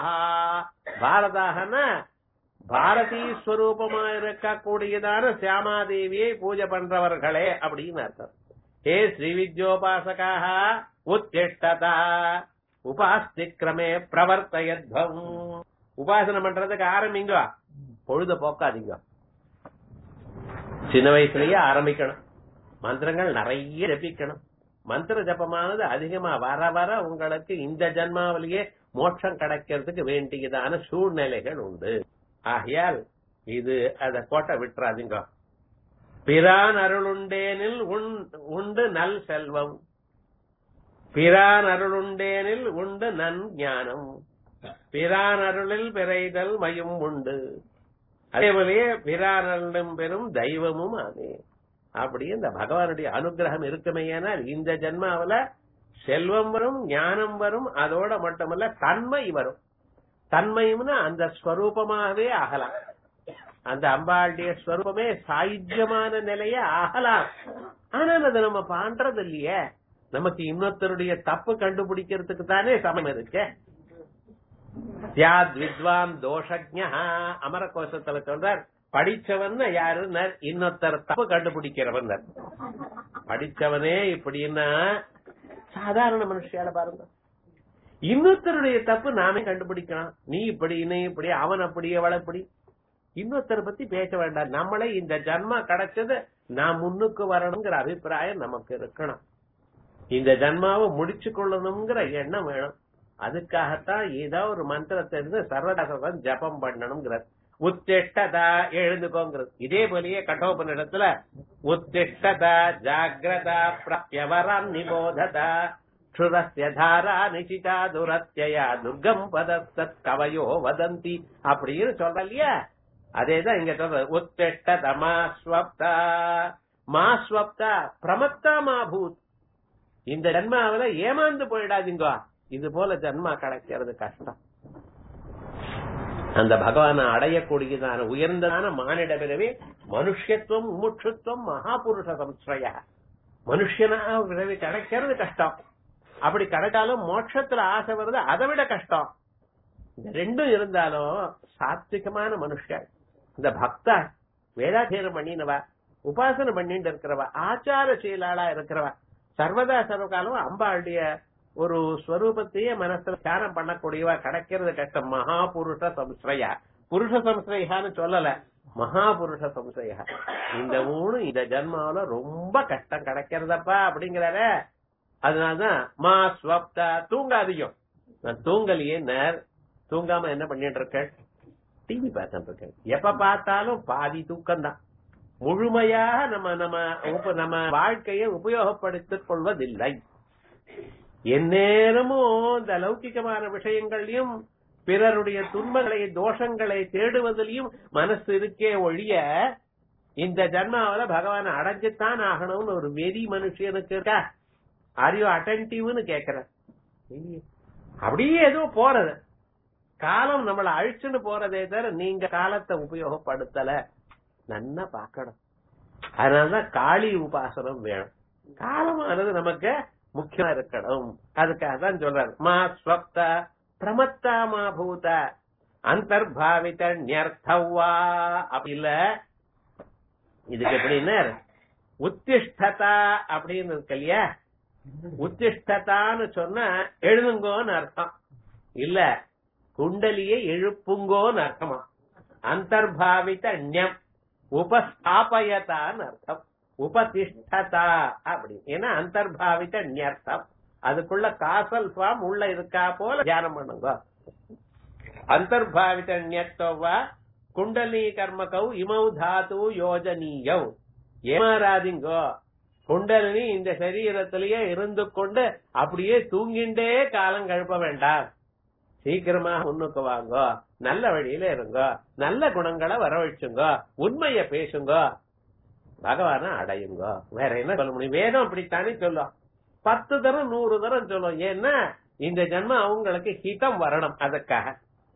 பாரதாகனா பாரதி ஸ்வரூபமா இருக்கக்கூடியதான சியாமாதேவியை பூஜை பண்றவர்களே அப்படின்னு அர்த்தம் ஹே ஸ்ரீ வித்யோபாசகாக உத்திஷ்டதா உபாஸ்தி கிரமே பிரவர்த்தயத்வம் உபாசனை பண்றதுக்கு ஆரம்பிங்க பொழுத போக்காதீங்க சின்ன வயசுலயே ஆரம்பிக்கணும் மந்திரங்கள் நிறைய ஜபிக்கணும் மந்திர ஜபமானது அதிகமா வர வர உங்களுக்கு இந்த ஜன்மாவிலேயே மோட்சம் கிடைக்கிறதுக்கு வேண்டியதான சூழ்நிலைகள் உண்டு ஆகையால் இது அத கோட்டை விட்டுறாதீங்க பிரான் அருளுண்டேனில் உண்- உண்டு நல் செல்வம் பிரான் அருளுண்டேனில் உண்டு நன் ஞானம் பிரான் அருளில் பிறைதல் மயும் உண்டு அதே போலயே பிரான் அருளும் பெரும் தெய்வமும் ஆமே அப்படி இந்த பகவானுடைய அனுகிரகம் இருக்குமேயானால் இந்த ஜென்மாவுல செல்வம் வரும் ஞானம் வரும் அதோட மட்டுமல்ல தன்மை வரும் தன்மையும்னா அந்த ஸ்வரூபமாகவே ஆகலாம் அந்த அம்பாளுடைய ஸ்வரூபமே சாயுஜ்யமான நிலைய ஆகலாம் ஆனால் அது நம்ம பண்றது இல்லையே நமக்கு இன்னொருத்தருடைய தப்பு கண்டுபிடிக்கிறதுக்கு தானே சமயம் இருக்கு தியாத் வித்வான் தோஷஜ்ஞா அமர கோஷத்துல சொல்றார் படிச்சவன் யாருன்னா இன்னொருத்தர் தப்பு கண்டுபிடிக்கிறவன் படிச்சவனே இப்படின்னா சாதாரண மனுஷியால பாருங்க இன்னொருத்தருடைய தப்பு நாமே கண்டுபிடிக்கலாம் நீ இப்படி நீ இப்படி அவன் அப்படி அவள் அப்படி இன்னொருத்தரை பத்தி பேச வேண்டாம் நம்மளே இந்த ஜன்மா கிடைச்சது நான் முன்னுக்கு வரணுங்கிற அபிப்பிராயம் நமக்கு இருக்கணும் இந்த ஜன்மாவை முடிச்சு கொள்ளணுங்கிற எண்ணம் வேணும் அதுக்காகத்தான் ஏதோ ஒரு மந்திரத்தை இருந்து சர்வதாசம் ஜபம் பண்ணணுங்கிறது உத்திஷ்டதா எழுந்துக்கோங்கிறது இதே போலயே கட்டோபனிடத்துல உத்திஷ்டதா ஜாகிரதா பிரத்யவரம் நிபோததா க்ஷுரஸ்ய தாரா நிசிதா துரத்யயா துர்கம் பதஸ்தத் கவயோ வதந்தி அப்படின்னு சொல்ற இல்லையா அதேதான் இங்க சொல்றது உத்திஷ்டத மா ஸ்வப்தா மா ஸ்வப்தா பிரமத்தா மா பூத் இந்த ஜன்மாவில ஏமாந்து போயிடாதீங்க இது போல ஜன்மா கிடைக்கிறது கஷ்டம் அந்த பகவானை அடையக்கூடியதான உயர்ந்ததான மானிட பிறவி மனுஷத்துவம் முமுட்சுத்துவம் மகாபுருஷ சம்ஸ்ரய மனுஷனா பிறவி கிடைக்கிறது கஷ்டம் அப்படி கிடைச்சாலும் மோட்சத்துல ஆசை வருது அதை விட கஷ்டம் இந்த ரெண்டும் இருந்தாலும் சாத்விகமான மனுஷன் இந்த பக்தா வேதாத்தியனம் பண்ணினவா உபாசனை பண்ணிட்டு இருக்கிறவா ஆச்சார செயலாளா இருக்கிறவா சர்வதா சர்வகாலம் அம்பாளுடைய ஒரு ஸ்வரூபத்தையே மனசுல தியானம் பண்ணக்கூடியவா கிடைக்கிறது கஷ்டம் மகாபுருஷ சம்ஸ்ரயா புருஷ சம்ஸ்ரயான்னு சொல்லல மகாபுருஷ சம்சயா இந்த மூணு இந்த ஜன்மாவில ரொம்ப கஷ்டம் கிடைக்கிறதப்பா அப்படிங்கிறார அதனாலதான் மா ஸ்வப்தா தூங்காதீங்க நான் தூங்கலையே நேர் தூங்காம என்ன பண்ணிட்டு இருக்கேன் டிவி பார்த்துட்டு இருக்கேன் எப்ப பார்த்தாலும் பாதி தூக்கம் தான் முழுமையாக நம்ம நம்ம உப- நம்ம வாழ்க்கையை உபயோகப்படுத்திக் கொள்வதில்லை எந்நேரமும் இந்த லௌகிகமான விஷயங்களையும் பிறருடைய துன்பங்களை தோஷங்களை தேடுவதிலையும் மனசு இருக்கே ஒழிய இந்த ஜன்மாவில பகவானை அடைஞ்சுத்தான் ஆகணும்னு ஒரு வெறி மனுஷனுக்கு இருக்கா ஆரியோ அட்டன்டிவ்னு கேக்குறேன் இல்லையே. அப்படியே ஏதோ போறது காலம் நம்மள அழிச்சுன்னு போறதே தவிர நீங்க காலத்தை உபயோகப்படுத்தல நன்னா பார்க்கணும் அதனாலதான் காளி உபாசனம் வேணும் காலமானது நமக்கு முக்கியமா இருக்கணும் அதுக்காக தான் சொல்றாரு மா ஸ்வப்த பிரமத்தா மா பூத அந்தர்பாவித நியர்த்தவா அப்படி இல்ல இதுக்கு எப்படின்னு உத்திஷ்டதா அப்படின்னு இருக்கு இல்லையா உத்திஷ்டதான்னு சொன்னா எழுதுங்கோன்னு அர்த்தம் இல்ல குண்டலியை எழுப்புங்கோன்னு அர்த்தமா அந்தர்பாவித ஞம் உபஸ்தாபயதான்னு அர்த்தம் உபதிஷ்டதா அப்படி ஏன்னா அந்தர்பாவித ஞர்த்தம் அதுக்குள்ள காசல் ஃபார்ம் உள்ள இருக்கா போல தியானம் பண்ணுங்க அந்தர்பாவித ஞத்தோவா குண்டலி கர்மகௌ இமௌ தாத்து யோஜனீயௌ ஏமாறாதீங்கோ குண்டலினி இந்த சரீரத்திலேயே இருந்து கொண்டு அப்படியே தூங்கிண்டே காலம் கழுப்ப வேண்டாம் சீக்கிரமா முன்னுக்கு வாங்க நல்ல வழியில இருங்க நல்ல குணங்களை வரவழைச்சுங்க உண்மைய பேசுங்க பகவான அடையுங்க வேற என்ன சொல்ல முடியும் வேதம் அப்படித்தானே சொல்லும் பத்து தரம் நூறு தரம் சொல்லும் ஏன்னா இந்த ஜென்மம் அவங்களுக்கு ஹிதம் வரணும் அதுக்காக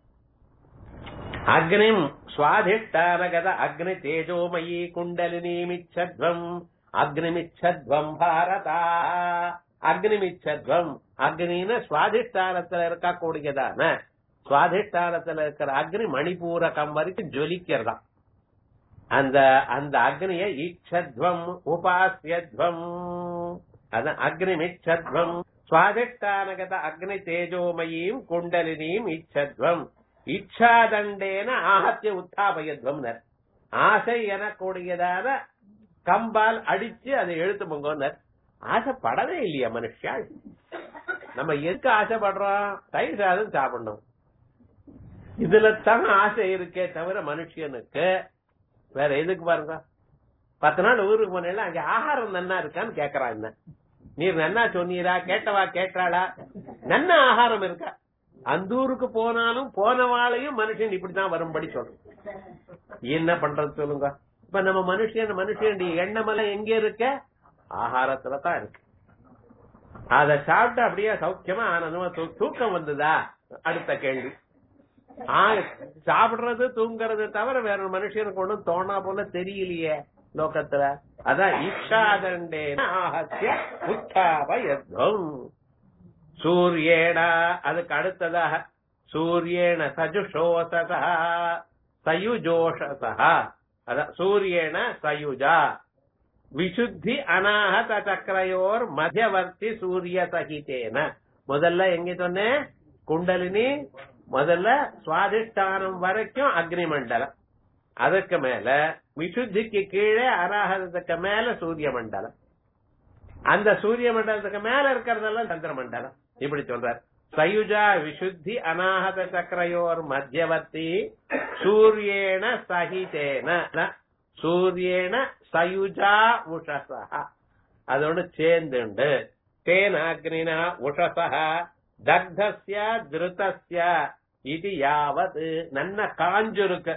அக்னிம் சுவாதிஷ்டானகத அக்னி தேஜோமயி குண்டலினிமிச்சத்வம் அக்னிமிச்சத்வம் பாரதா அக்னிமிச்சத்வம் அக்னின்னு சுவாதிஷ்டானத்துல இருக்கக்கூடியதான சுவாதிஷ்டானத்துல இருக்கிற அக்னி மணிபூரகம் வரைக்கும் ஜொலிக்கிறதா அந்த அந்த அக்னிய ஈச்சத்வம் உபாசியத்வம் அதான் அக்னிமிச்சத்வம் சுவாதிஷ்டானகத அக்னி தேஜோமயீம் குண்டலினீம் இச்சத்வம் இச்சாதண்டேன ஆஹத்திய உத்தாபயத்வம் ஆசை எனக்கூடியதான கம்பால் அடிச்சு அதை எழுத்து பொங்கோன்னர் ஆசைப்படவே இல்லையா மனுஷாள் நம்ம எதுக்கு ஆசைப்படுறோம் தயிர் சாதம் சாப்பிடணும் இதுல தான் ஆசை இருக்கே தவிர மனுஷனுக்கு வேற எதுக்கு பாருங்க பத்து நாள் ஊருக்கு போனேன் அங்க ஆகாரம் நன்னா இருக்கான்னு கேக்குறான் என்ன நீர் நன்னா சொன்னீரா கேட்டவா கேட்டாளா நன்ன ஆகாரம் இருக்கா அந்த ஊருக்கு போனாலும் போனவாளையும் மனுஷன் இப்படிதான் வரும்படி சொல்றோம் என்ன பண்றது சொல்லுங்க இப்ப நம்ம மனுஷன் மனுஷன் எண்ணமெல்லாம் எங்க இருக்க ஆகாரத்துல தான் இருக்கு அத சாப்பிட்டு அப்படியே சௌக்கியமா ஆனந்தமா தூ- தூக்கம் வந்ததா அடுத்த கேள்வி ஆ, சாப்பிடுறது தூங்குறது தவிர வேற ஒரு மனுஷனுக்கு ஒண்ணும் தோணா போல தெரியலையே லோகத்துல அதான் ஈஷாதண்டே ஆஹத்திய உத்தாபயத்வம் சூரியேனா அதுக்கு அடுத்ததாக சூரியேன சஜுஷோசசா சயுஜோஷசா அதான் சூரியேன சயுஜா விசுத்தி அனாஹத சக்கரையோர் மத்தியவர்த்தி சூரிய சகிதேன முதல்ல எங்க சொன்னேன் குண்டலினி முதல்ல சுவாதிஷ்டானம் வரைக்கும் அக்னி மண்டலம் அதுக்கு மேல விசுத்திக்கு கீழே அராகதத்துக்கு மேல சூரிய மண்டலம் அந்த சூரிய மண்டலத்துக்கு மேல இருக்கிறதெல்லாம் சந்திர மண்டலம் இப்படி சொல்றார் சயுஜா விசுத்தி அநாகத சக்கரையோர் மத்தியவர்த்தி சூரியேன சகிதேன ந, சூரியேன சயுஜா உஷசா அதோடு சேர்ந்துண்டு தேன அக்னினா உஷசா தக்தஸ்ய திருதஸ்ய இது யாவது நன்ன காஞ்சிருக்கு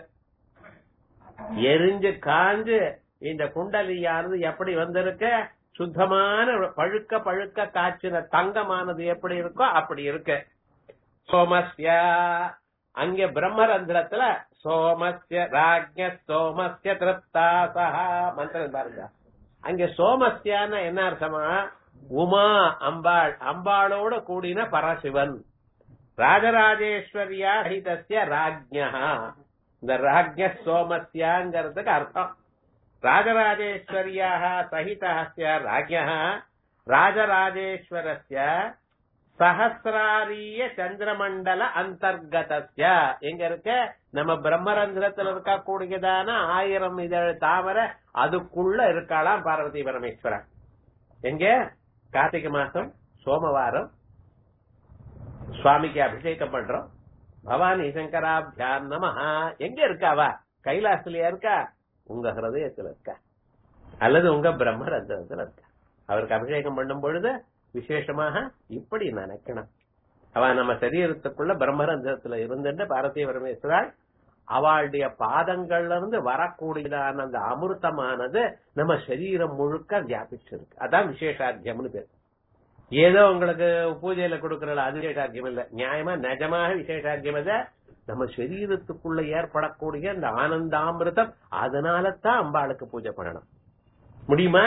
எரிஞ்சு காஞ்சு இந்த குண்டலியானது எப்படி வந்திருக்க சுத்தமான பழுக்க பழுக்க காய்ச்சின தங்கமானது எப்படி இருக்கோ அப்படி இருக்கு சோமஸ்ய அங்க பிரம்மரந்திரத்துல சோமஸ்ய ராஜ்ய சோமஸ்ய திருப்தாசா மந்திரம் பாருங்க அங்க சோமஸ்யான என்ன அர்த்தமா உமா அம்பாள் அம்பாளோட கூடின பரசிவன் ராஜராஜேஸ்வரியா ஹிதஸ்ய ராஜ்யா இந்த ராஜ்ய சோமஸ்யாங்கிறதுக்கு அர்த்தம் ராஜராஜேஸ்வரியாக சகிதஸ்ய ராஜ்யா ராஜராஜேஸ்வரஸ்ய சஹசிராரிய சந்திரமண்டல அந்தர்கதஸ்ய எங்க இருக்க நம்ம பிரம்மரந்திரத்துல இருக்கக்கூடியதான ஆயிரம் இதழ் தாமரை அதுக்குள்ள இருக்காளாம் பார்வதி பரமேஸ்வரன் எங்க கார்த்திகை மாசம் சோமவாரம் சுவாமிக்கு அபிஷேகம் பண்றோம் பவானி சங்கராபியான் நமஹா எங்க இருக்காவா கைலாசலயா இருக்கா உங்க ஹிருதயத்துல இருக்கா அல்லது உங்க பிரம்மரந்திரத்துல இருக்கா அவருக்கு அபிஷேகம் பண்ணும் பொழுது விசேஷமாக இப்படி நினைக்கணும் அவ நம்ம சரீரத்துக்குள்ள பிரம்மரந்திரத்துல இருந்துட்டு பாரதிய பரமேஸ்வரால் அவளுடைய பாதங்கள்ல இருந்து வரக்கூடியதான அந்த அமிர்தமானது நம்ம சரீரம் முழுக்க வியாபிச்சிருக்கு அதான் விசேஷாத்தியம்னு பேர் ஏதோ உங்களுக்கு பூஜையில கொடுக்கறல அது விசேஷாத்தியம் இல்ல நியாயமா நிஜமாக விசேஷாத்தியம் இல்ல நம்ம சரீரத்துக்குள்ள ஏற்படக்கூடிய அந்த ஆனந்தாமிர்தம் அதனால தான் அம்பாளுக்கு பூஜை பண்ணணும் முடியுமா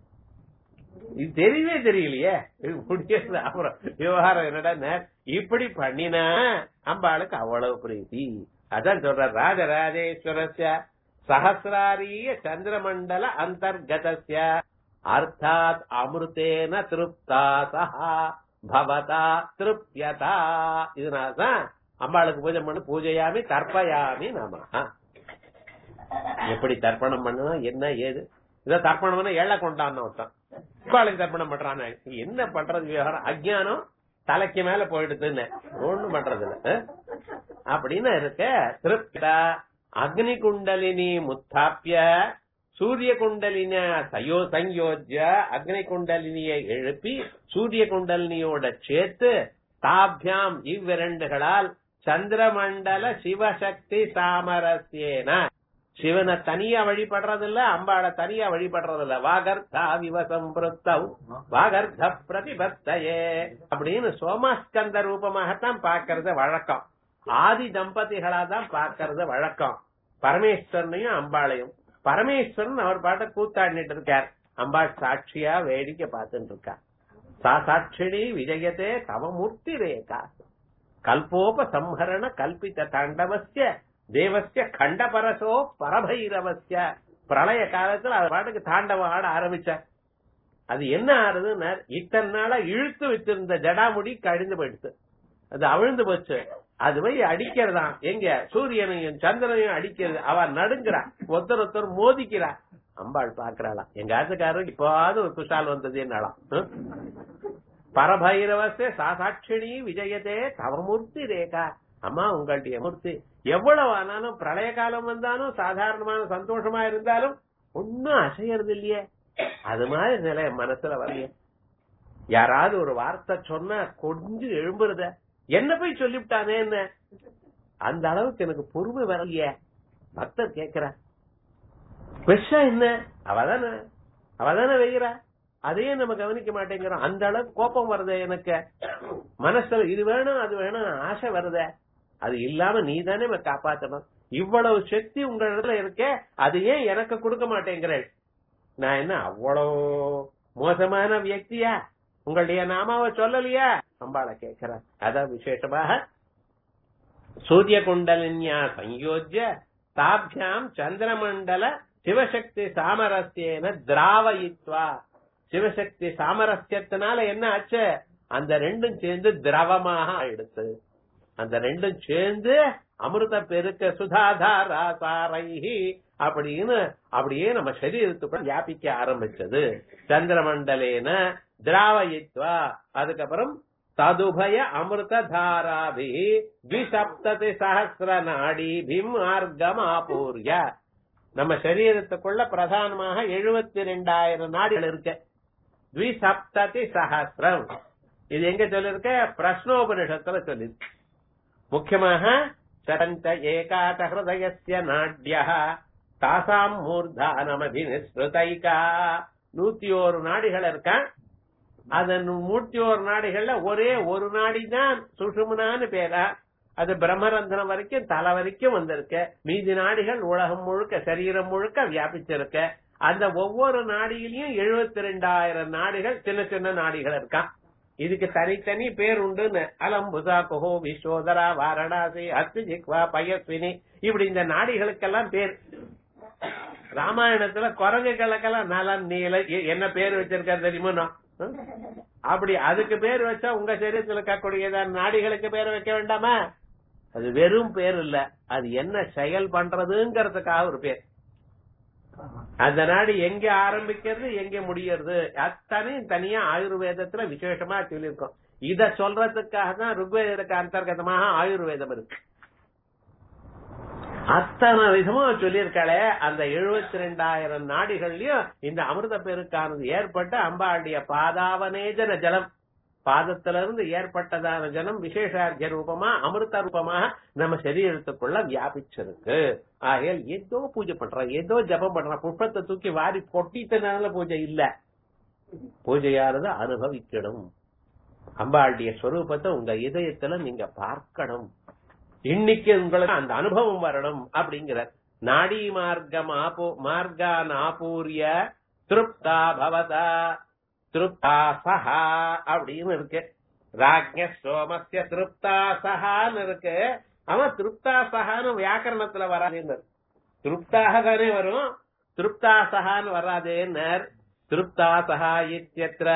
இது தெரியவே தெரியலையே இது முடியாது அப்புறம் விவகாரம் என்னடா இப்படி பண்ணினா அம்பாளுக்கு அவ்வளவு பிரீத்தி அதான் சொல்ற ராஜராஜேஸ்வரஸ்ய சஹசிராரிய சந்திரமண்டல அந்தர்கதஸ்ய அர்த்தாத் அமிர்தேன திருப்தா சஹா பவதா திருப்யதா இதனால்தான் அம்பாளுக்கு பூஜை பண்ணு பூஜையாமி தர்ப்பயாமி நம எப்படி தர்ப்பணம் பண்ணணும் என்ன ஏது இதை தர்ப்பணம் பண்ண ஏழை கொண்டான்னு ஒருத்தன் அம்பாளுக்கு தர்ப்பணம் பண்றான் என்ன பண்றது விவகாரம் அஜ்ஞானம் தலைக்கு மேல போயிடுதுன்னு ஒண்ணும் பண்றது இல்ல அஹ்? அப்படின்னு இருக்க திருப்தா அக்னி குண்டலினி முத்தாப்பிய சூரிய குண்டலின சயோ சங்கயோஜ்ய அக்னி குண்டலினியை எழுப்பி சூரிய குண்டலினியோட சேர்த்து தாபியாம் இவ்விரண்டுகளால் சந்திரமண்டல சிவசக்தி சாமரஸ்யேன சிவனை தனியா வழிபடுறதில்ல அம்பாளை தனியா வழிபடுறதில்ல வாகர்த்தா விவசம் வாகர்த்த பிரதிபத்தையே அப்படின்னு சோமாஸ்கந்த ரூபமாகத்தான் பார்க்கறது வழக்கம் ஆதி தம்பதிகளா தான் பார்க்கறது வழக்கம் பரமேஸ்வரனையும் அம்பாளையும் பரமேஸ்வரன் அவர் பாட்ட கூத்தாடிட்டு இருக்கார் அம்பாள் சாட்சியா வேடிக்கை பார்த்துட்டு இருக்கார் சா சாட்சிணி விஜயத்தே தவமூர்த்தி ரேகா கல்போப சம்ஹரண கல்பித தாண்டவசிய தேவசிய கண்டபரசோ பரபைரவசிய பிரளய காலத்துல அது பாட்டுக்கு தாண்டவம் ஆட ஆரம்பிச்சார் அது என்ன ஆறுதுன்னா இத்தனை நாளா இழுத்து வச்சிருந்த ஜடாமுடி கழிந்து போயிடுச்சு அது அவிழ்ந்து போச்சு அது போய் அடிக்கிறதாம் எங்க சூரியனையும் சந்திரனையும் அடிக்கிறது அவ நடுங்கிறா ஒருத்தர் ஒருத்தர் மோதிக்கிறா அம்பாள் பாக்குறாளாம் எங்க ஆத்துக்காரருக்கு இப்பாவது ஒரு குஷால் வந்தது என்னாலாம் பரபைரவசே சாசாட்சிணி விஜயதே தவமூர்த்தி ரேகா அம்மா உங்களுடைய மூர்த்தி எவ்வளவு ஆனாலும் பிரளய காலம் வந்தாலும் சாதாரணமான சந்தோஷமா இருந்தாலும் ஒன்னும் அசையறது இல்லையே அது மாதிரி நிலை என் மனசுல வரலையே யாராவது ஒரு வார்த்தை சொன்னா கொஞ்சம் எழும்புறத என்ன போய் சொல்லிவிட்டானே என்ன அந்த அளவுக்கு எனக்கு பொறுமை வரலையே பக்தர் கேக்குற விஷம் என்ன அவதானே அவதானே வைக்கிறா அதையே நம்ம கவனிக்க மாட்டேங்கிறோம் அந்த அளவுக்கு கோபம் வருது எனக்கு மனசுல இது வேணும் அது வேணும் ஆசை வருதே அது இல்லாம நீ தானே காப்பாத்தணும் இவ்வளவு சக்தி உங்க இடத்துல இருக்கே அது ஏன் எனக்கு கொடுக்க மாட்டேங்கிறேன் நான் என்ன அவ்வளவு மோசமான வியக்தியா உங்களுடைய நாமாவை சொல்லலையா அம்பாளை கேட்கிறேன் அதான் விசேஷமாக சூரிய குண்டலின்யா சயோஜ்ய தாபியாம் சந்திரமண்டல சிவசக்தி சாமரஸ்யேன திராவயித்வா சிவசக்தி சாமரஸ்யத்தினால என்ன ஆச்சு அந்த ரெண்டும் சேர்ந்து திரவமாக ஆயிடுச்சு அந்த ரெண்டும் சேர்ந்து அமிர்த பெருக்க சுதாதாரா சாரைஹி அப்படின்னு அப்படியே நம்ம சரீரத்துக்குள்ள வியாபிக்க ஆரம்பிச்சது சந்திரமண்டலேன திராவயித்வா அதுக்கப்புறம் ததுபய அமிர்த தாராபி த்விசப்ததி சஹசிர நாடி பிம் மார்க்கம் ஆபூர்ய நம்ம சரீரத்துக்குள்ள பிரதானமாக எழுபத்தி ரெண்டாயிரம் நாடிகள் இருக்கு த்விசப்ததி சஹசிரம் இது எங்க சொல்லிருக்க பிரஷ்னோபனிஷத்துல சொல்லிருக்கு முக்கியமாக சரந்த ஏகாத ஹிருதயஸ்ய நாட்ய தாசாம் மூர்தானமபினிஸ்ருதைகா நூத்தி ஒரு நாடிகள் இருக்கா அதன் நூத்தி ஒரு நாடிகள்ல ஒரே ஒரு நாடி தான் சுஷுமனான்னு பேரா அது பிரம்மரந்தனம் வரைக்கும் தலை வரைக்கும் வந்திருக்கு மீதி நாடிகள் உலகம் முழுக்க சரீரம் முழுக்க வியாபிச்சிருக்க அந்த ஒவ்வொரு நாடியிலையும் எழுபத்தி ரெண்டாயிரம் நாடிகள் சின்ன சின்ன நாடிகள் இருக்கான் இதுக்கு தனித்தனி பேர் உண்டுன்னு அலம்புசா குஹோ விஸ்வோதரா வாரணாசி அத்து ஜிக்வா பயஸ்வினி இப்படி இந்த நாடிகளுக்கெல்லாம் பேர் ராமாயணத்துல குரங்குகளுக்கெல்லாம் நலன் நீல எ- என்ன பேர் வச்சிருக்காரு தெரியுமா நான்? ஹம்? அப்படி அதுக்கு பேர் வச்சா உங்க சரீரத்தில் இருக்கக்கூடியதான நாடிகளுக்கு பேர் வைக்க வேண்டாமா அது வெறும் பேர் இல்ல அது என்ன செயல் பண்றதுங்கிறதுக்காக ஒரு பேர் அந்த நாடு எங்க ஆரம்பிக்கிறது எங்க முடியறது அத்தனையும் தனியா ஆயுர்வேதத்துல விசேஷமா சொல்லியிருக்கோம் இத சொல்றதுக்காக தான் ருக்வேதத்துக்கு அந்தர்கதமாக ஆயுர்வேதம் இருக்கு அத்தனை விதமா சொல்லியிருக்காளே அந்த எழுபத்தி ரெண்டாயிரம் நாடிகள்லயும் இந்த அமிர்த பெருக்கானது ஏற்பட்டு அம்பாளுடைய பாதாவனேஜன ஜலம் பாதத்துல இருந்து ஏற்பட்டதான ஜலம் விசேஷார்த்திய ரூபமா அமிர்த ரூபமாக நம்ம சரீரத்துக்குள்ள வியாபிச்சிருக்கு ஆகையால் ஏதோ பூஜை பண்றோம் ஏதோ ஜபம் பண்றோம் புஷ்பத்தை தூக்கி வாரி பொட்டித்தனால பூஜை இல்ல பூஜையானது அனுபவிக்கணும் அம்பாளுடைய ஸ்வரூபத்தை உங்க இதயத்துல நீங்க பார்க்கணும் இன்னைக்கு உங்களுக்கு அந்த அனுபவம் வரணும் அப்படிங்கிற நாடி மார்க்கம் ஆபோ மார்கான் ஆபூரிய திருப்தா பவதா திருப்தா சஹா அப்படின்னு இருக்கு ராஜ்ய சோமஸ்ய திருப்தா சஹான்னு இருக்கு அவன் திருப்தா சஹான்னு வியாக்கரணத்துல வராதுன்னு திருப்தாக தானே வரும் திருப்தா சஹான்னு வராதேன்னர் திருப்தா சஹா இத்தியத்ர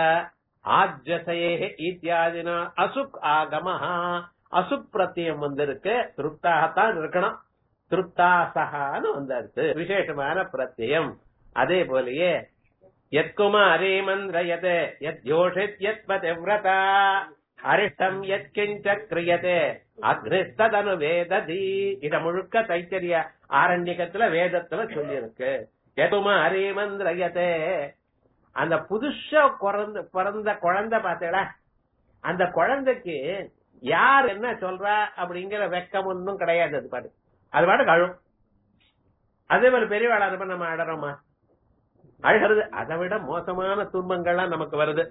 ஆஜ்யசயே இத்தியாதினா அசுக் ஆகமஹா அசுக் பிரத்தியம் வந்திருக்கு திருப்தாகத்தான் இருக்கணும் திருப்தாசகான்னு வந்திருக்கு விசேஷமான பிரத்தியம் அதே போலயே யத்குமாரே மந்திரயதே யத் யோஷித் யத் பதிவிரதா அரிஷ்டம் யத் கிஞ்ச கிரியதே அக்னிஸ்ததனு வேததி இத முழுக்க தைத்தரிய ஆரண்யகத்துல வேதத்துல சொல்லியிருக்கு யதுமாரே மந்திரயதே அந்த புதுசா பிறந்த பிறந்த குழந்தை பார்த்தேடா அந்த குழந்தைக்கு யார் என்ன சொல்றா அப்படிங்கிற வெக்கம் ஒன்றும் கிடையாது அது பாட்டு அது பாட்டு அழும் அதே மாதிரி பெரியவாளா இருப்ப நம்ம அழறோமா அழுகிறது அதை விட மோசமான துன்பங்கள்லாம் நமக்கு வருது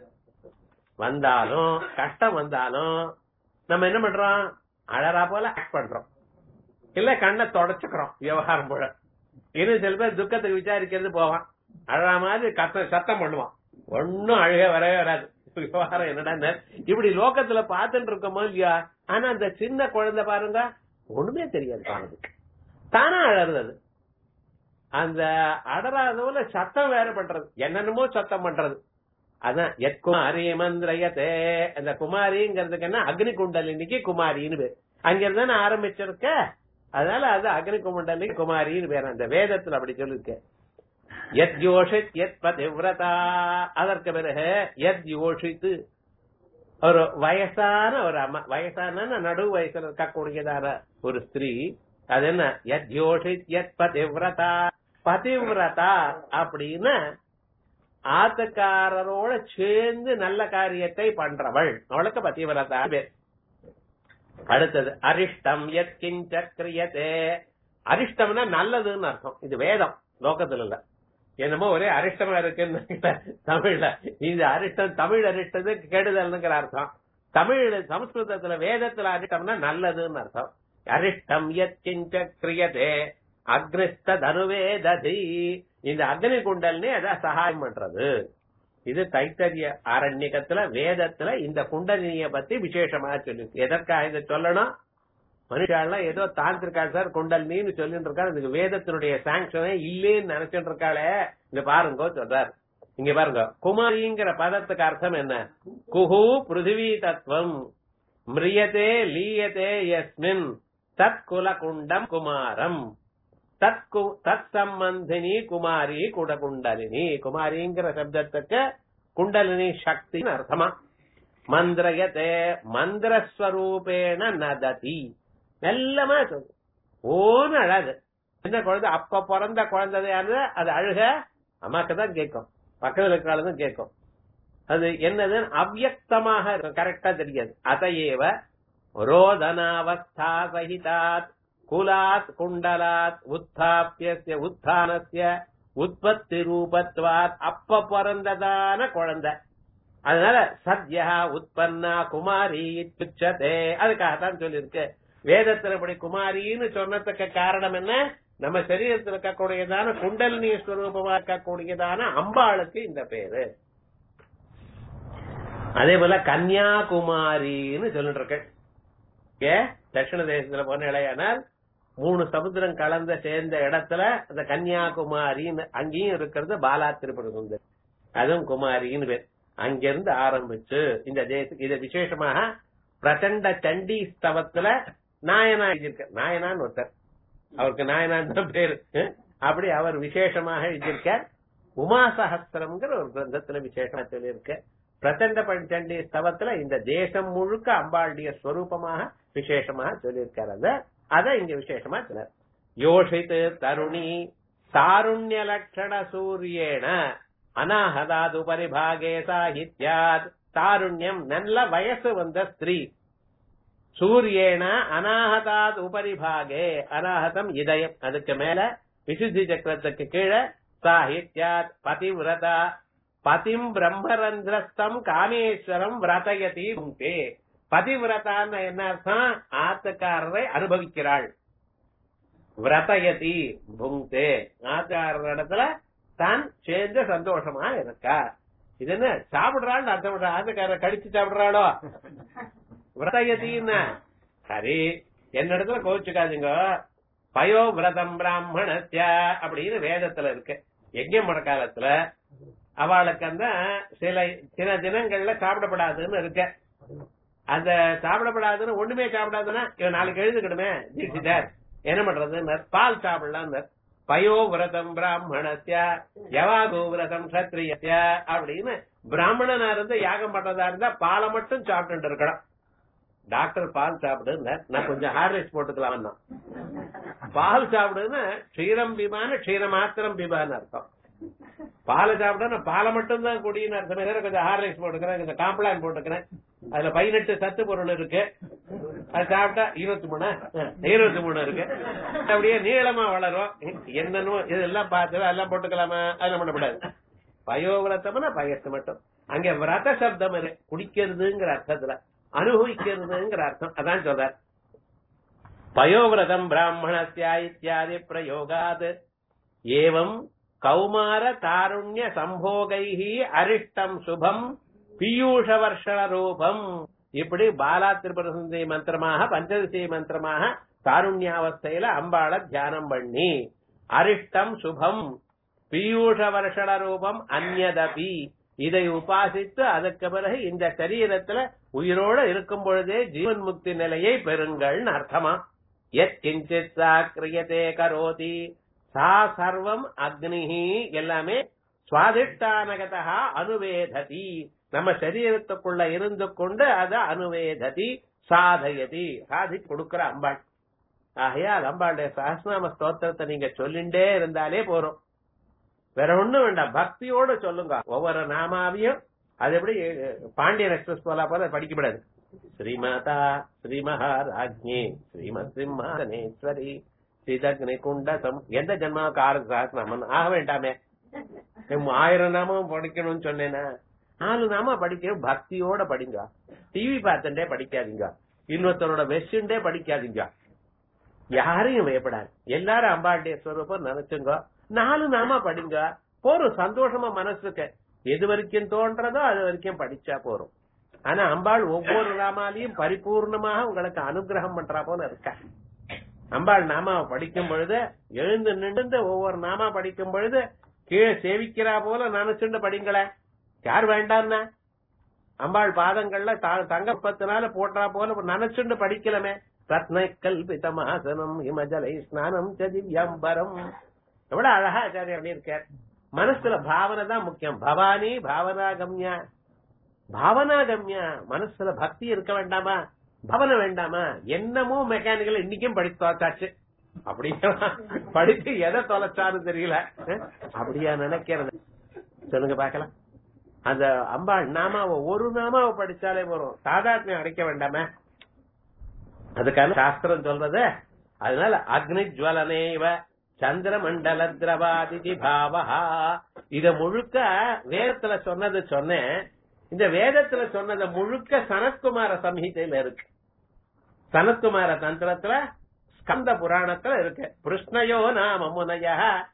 வந்தாலும் கஷ்டம் வந்தாலும் நம்ம என்ன பண்றோம் அழறா போல ஆக்ட் பண்றோம் இல்ல கண்ணை தொடச்சுக்கிறோம் விவகாரம் போல இன்னும் சில பேர் துக்கத்துக்கு விசாரிக்கிறது போவான் அழறா மாதிரி கத்த சத்தம் பண்ணுவான் ஒன்னும் அழுக வரவே வராது விவகாரம் என்னடா இப்படி லோகத்துல பாத்துட்டு இருக்கோமோ இல்லையா ஆனா அந்த சின்ன குழந்தை பாருங்க ஒண்ணுமே தெரியாது பாருங்க தானா அழறது அது அந்த அடராதோல சத்தம் வேற பண்றது என்னென்னமோ சத்தம் பண்றது அதான் எத்குமாரி மந்திரயத்தே அந்த குமாரிங்கிறதுக்கு என்ன அக்னி குண்டலினிக்கு குமாரின்னு பேர் அங்க இருந்தானே ஆரம்பிச்சிருக்க அதனால அது அக்னி குண்டலினி குமாரின்னு பேர் அந்த வேதத்துல அப்படி சொல்லிருக்க எத் யோஷித் எத் பதிவிரதா அதற்கு பிறகு எத் யோஷித்து ஒரு வயசான ஒரு அம்மா வயசான நடு வயசுல இருக்கக்கூடியதான ஒரு ஸ்திரீ அது என்ன எத் யோஷித் எத் பதிவிரதா பதிவிரதா அப்படின்னு ஆத்துக்காரரோட சேர்ந்து நல்ல காரியத்தை பண்றவள் அவளுக்கு பதிவிரதா பேர் அடுத்தது அரிஷ்டம் எத் கிஞ்ச கிரியதே அரிஷ்டம்னா நல்லதுன்னு அர்த்தம் இது வேதம் லோகத்துல இல்ல என்னமோ ஒரே அரிஷ்டமா இருக்குன்னு தமிழ்ல இந்த அரிஷ்டம் தமிழ் அரிஷ்டத்துக்கு கெடுதல்ங்கிற அர்த்தம் தமிழ் சமஸ்கிருதத்துல வேதத்துல அரிஷ்டம்னா நல்லதுன்னு அர்த்தம் அரிஷ்டம் எத் கிஞ்ச கிரியதே அக்னிஸ்த தனுவே ததி இந்த அக்னி குண்டல்னே அதான் சகாயம் பண்றது இது தைத்தரிய ஆரண்யகத்துல வேதத்துல இந்த குண்டலினிய பத்தி விசேஷமா சொல்லிருக்கு எதற்காக இதை சொல்லணும் மனுஷாலாம் ஏதோ தாந்திருக்கா சார் குண்டலினின்னு சொல்லிட்டு இருக்காரு இதுக்கு வேதத்தினுடைய சாங்ஷனே இல்லேன்னு நினைச்சிட்டு இருக்காளே இங்க பாருங்க சொல்றாரு இங்க பாருங்க குமாரிங்கிற பதத்துக்கு அர்த்தம் என்ன குஹு பிருத்திவி தத்துவம் மிரியதே லீயதே யஸ்மின் தத் குலகுண்டம் குமாரம் தத் கு- தத் சம்பந்தினி குமாரி குடகுண்டலினி குமாரிங்கிற சப்தத்துக்கு குண்டலினி சக்தின்னு அர்த்தமா மந்திரயதே மந்திரஸ்வரூபேண நததி மெல்லமா சொல்லு ஓன்னு அழகு சின்ன குழந்தை அப்ப பிறந்த குழந்தையானது அது அழுக அம்மாக்கு தான் கேட்கும் பக்கத்துல இருக்கிறாலும் கேட்கும் அது என்னது அவ்யக்தமாக கரெக்டா தெரியாது அதையேவ ரோதனாவஸ்தா சகிதாத் குலாத் குண்டலாத் உத்தாப்பிய உத்தானஸ்ய உற்பத்தி ரூபத்வாத் அப்ப பிறந்ததான குழந்தை அதனால சத்யா உற்பன்னா குமாரி துச்சதே அதுக்காகத்தான் சொல்லியிருக்கு வேதத்துல இப்படி குமாரின்னு சொன்னதுக்கு காரணம் என்ன நம்ம சரீரத்தில் இருக்கக்கூடியதான குண்டலினி ஸ்வரூபமா இருக்கக்கூடியதான அம்பாளுக்கு இந்த பேரு அதே போல கன்னியாகுமாரின்னு சொல்லிட்டு இருக்க ஏ தட்சிண தேசத்துல போன இளையானால் மூணு சமுத்திரம் கலந்த சேர்ந்த இடத்துல அந்த கன்னியாகுமாரின்னு அங்கேயும் இருக்கிறது பாலா திருப்பதி சுந்தர் அதுவும் குமாரின்னு பேர் அங்கிருந்து ஆரம்பிச்சு இந்த தேச இத விசேஷமாக பிரச்சண்ட சண்டி ஸ்தவத்துல நாயனா எழுதியிருக்க நாயனான்னு ஒருத்தர் அவருக்கு நாயனான் தான் பேரு அஹ்? அப்படி அவர் விசேஷமாக எழுதியிருக்கார் உமா சகஸ்திரம்ங்கிற ஒரு கிரந்தத்துல விசேஷமா சொல்லியிருக்க பிரச்சண்ட பஞ்சண்டி ஸ்தவத்துல இந்த தேசம் முழுக்க அம்பாளுடைய ஸ்வரூபமாக விசேஷமாக சொல்லியிருக்கார் அத அத இங்க விசேஷமா சொன்னார் யோஷித் தருணி தாருண்ய லட்சண சூரியேன அனாஹதாது பரிபாகே சாஹித்யாத் தாருண்யம் நல்ல வயசு வந்த ஸ்திரீ சூரியேன அனாஹதாத் உபரிபாகே அனாஹதம் இதயம் அதுக்கு மேல விசுத்தி சக்கரத்துக்கு கீழே சாஹித்யாத் பதிவிரதா பதிம் பிரம்மரந்திரஸ்தம் காமேஸ்வரம் விரதயதி புங்கே பதிவிரதான்னு என்ன அர்த்தம் ஆத்துக்காரரை அனுபவிக்கிறாள் விரதயதி புங்கே ஆத்துக்காரர் இடத்துல தான் சேர்ந்து சந்தோஷமா இருக்கா இது என்ன சாப்பிடுறாள் அர்த்தம் பண்றா ஆத்துக்காரரை கடிச்சு சாப்பிடுறாளோ விரதயத்தின்னா சரி என்னிடத்துல கோச்சுக்காதுங்க பயோ விரதம் பிராமணஸ்ய அப்படின்னு வேதத்துல இருக்கு யஜ்யம் மட காலத்துல அவளுக்கு அந்த சில சில தினங்கள்ல சாப்பிடப்படாதுன்னு இருக்கு அந்த சாப்பிடப்படாதுன்னு ஒண்ணுமே சாப்பிடாதுன்னா இவன் நாளைக்கு எழுதுக்கணுமே தீட்சிதர் என்ன பண்றது பால் சாப்பிடலாம் பயோ விரதம் பிராமணஸ்ய யவாகோ விரதம் சத்திரியஸ்ய அப்படின்னு பிராமணனா இருந்து யாகம் பண்றதா இருந்தா பாலை மட்டும் சாப்பிட்டு இருக்கணும் டாக்டர் பால் சாப்பிடுன்னு நான் கொஞ்சம் ஹார்லிக்ஸ் போட்டுக்கலாம் பால் சாப்பிடுன்னு க்ஷீரம் பிபான க்ஷீர மாத்திரம் பிபான்னு அர்த்தம் பாலை சாப்பிட நான் பாலை மட்டும் தான் குடின்னு அர்த்தம் வேற கொஞ்சம் ஹார்லிக்ஸ் போட்டுக்கிறேன் கொஞ்சம் காம்ப்ளான் போட்டுக்கிறேன் அதுல பதினெட்டு சத்து பொருள் இருக்கு அது சாப்பிட்டா இருபத்தி மூணு இருபத்தி மூணு இருக்கு அப்படியே நீளமா வளரும் என்னன்னு இதெல்லாம் பார்த்து எல்லாம் போட்டுக்கலாமா அதெல்லாம் பண்ணக்கூடாது பயோவிரத்தம்னா பயத்து மட்டும் அங்க விரத சப்தம் இருக்கு குடிக்கிறதுங்கிற அர்த்தத்துல அனுபவிக்கிறதுங்கிற அர்த்தம் அதான் சொல்றார் பயோவிரதம் பிராமணஸ்யா இத்தியாதி பிரயோகாத் ஏவம் கௌமார தாருண்ய சம்போகைஹி அரிஷ்டம் சுபம் பீயூஷ வர்ஷண ரூபம் இப்படி பாலா திரிபுர சுந்தரி மந்திரமாக பஞ்சதசி மந்திரமாக தாருண்யாவஸ்தையில அம்பாள தியானம் பண்ணி அரிஷ்டம் சுபம் பீயூஷ வர்ஷண ரூபம் அந்நதபி இதை உபாசித்து அதற்கு பிறகு இந்த சரீரத்துல உயிரோட இருக்கும் பொழுதே ஜீவன் முக்தி நிலையை பெறுங்கள்னு அர்த்தமா எத் கிஞ்சித் சா கிரியதே கரோதி சா சர்வம் அக்னிஹி எல்லாமே சுவாதிஷ்டானகதா அனுவேததி நம்ம சரீரத்துக்குள்ள இருந்து கொண்டு அதை அனுவேததி சாதயதி சாதி கொடுக்கிற அம்பாள் ஆகையால் அம்பாளுடைய சஹஸ்நாம ஸ்தோத்திரத்தை நீங்க சொல்லிண்டே இருந்தாலே போறோம் வேற ஒண்ணும் வேண்டாம் பக்தியோட சொல்லுங்க ஒவ்வொரு நாமாவையும் அது எப்படி பாண்டியன் எக்ஸ்பிரஸ் போல போல படிக்கப்படாது ஸ்ரீமாதா ஸ்ரீ மகாராஜ்ஞி ஸ்ரீமத் சிம்மாசனேஸ்வரி ஸ்ரீதக்னி குண்டசம் எந்த ஜென்மாவுக்கு ஆறு சஹஸ்நாமம் ஆக வேண்டாமே ஆயிரம் நாமம் படிக்கணும்னு சொன்னேன்னா நாலு நாம படிக்க பக்தியோட படிங்க டிவி பார்த்துட்டே படிக்காதீங்க இன்னொருத்தரோட வெஸ்டே படிக்காதீங்க யாரையும் பயப்படாது எல்லாரும் அம்பாளுடைய ஸ்வரூபம் நினைச்சுங்க நாலு நாம படிங்க போறோம் சந்தோஷமா மனசுக்கு எது வரைக்கும் தோன்றதோ அது வரைக்கும் படிச்சா போறோம் ஆனா அம்பாள் ஒவ்வொரு நாமாலையும் பரிபூர்ணமாக உங்களுக்கு அனுகிரகம் பண்றா போல இருக்கா அம்பாள் நாமாவை படிக்கும் பொழுது எழுந்து நின்று ஒவ்வொரு நாமா படிக்கும் பொழுது கீழே சேவிக்கிறா போல நினைச்சுண்டு படிங்களே யார் வேண்டாம்னா அம்பாள் பாதங்கள்ல த- தங்க பத்தினால போட்டா போல நினைச்சுண்டு படிக்கலமே ரத்ன கல்பிதமாசனம் ஹிமஜலை ஸ்நானம் ச திவ்யம்பரம் எவ்வளவு அழகா ஆச்சாரியர் பண்ணியிருக்கார் மனசுல பாவனை தான் முக்கியம் பவானி பாவனா கம்யா பாவனா கம்யா மனசுல பக்தி இருக்க வேண்டாமா பவன வேண்டாமா என்னமோ மெக்கானிக்கல் இன்னைக்கும் படித்து பார்த்தாச்சு அப்படியா படித்து எதை தொலைச்சான்னு தெரியல அஹ், அப்படியா நினைக்கிறது சொல்லுங்க பாக்கலாம் அந்த அம்பாள் நாமாவை ஒரு நாமாவை படிச்சாலே போறோம் சாதாரணம் அடைக்க வேண்டாமே அதுக்கான சாஸ்திரம் சொல்றது அதனால அக்னி ஜுவலனேவ சந்திர மண்டல திரவாதிதி பாவஹா இத முழுக்க வேதத்துல சொன்னது சொன்னேன் இந்த வேதத்துல சொன்னது முழுக்க சனத்குமார சம்ஹிதையில இருக்கு சனத்குமார தந்திரத்துல ஸ்கந்த புராணத்துல இருக்கு கிருஷ்ணயோ நாம முனய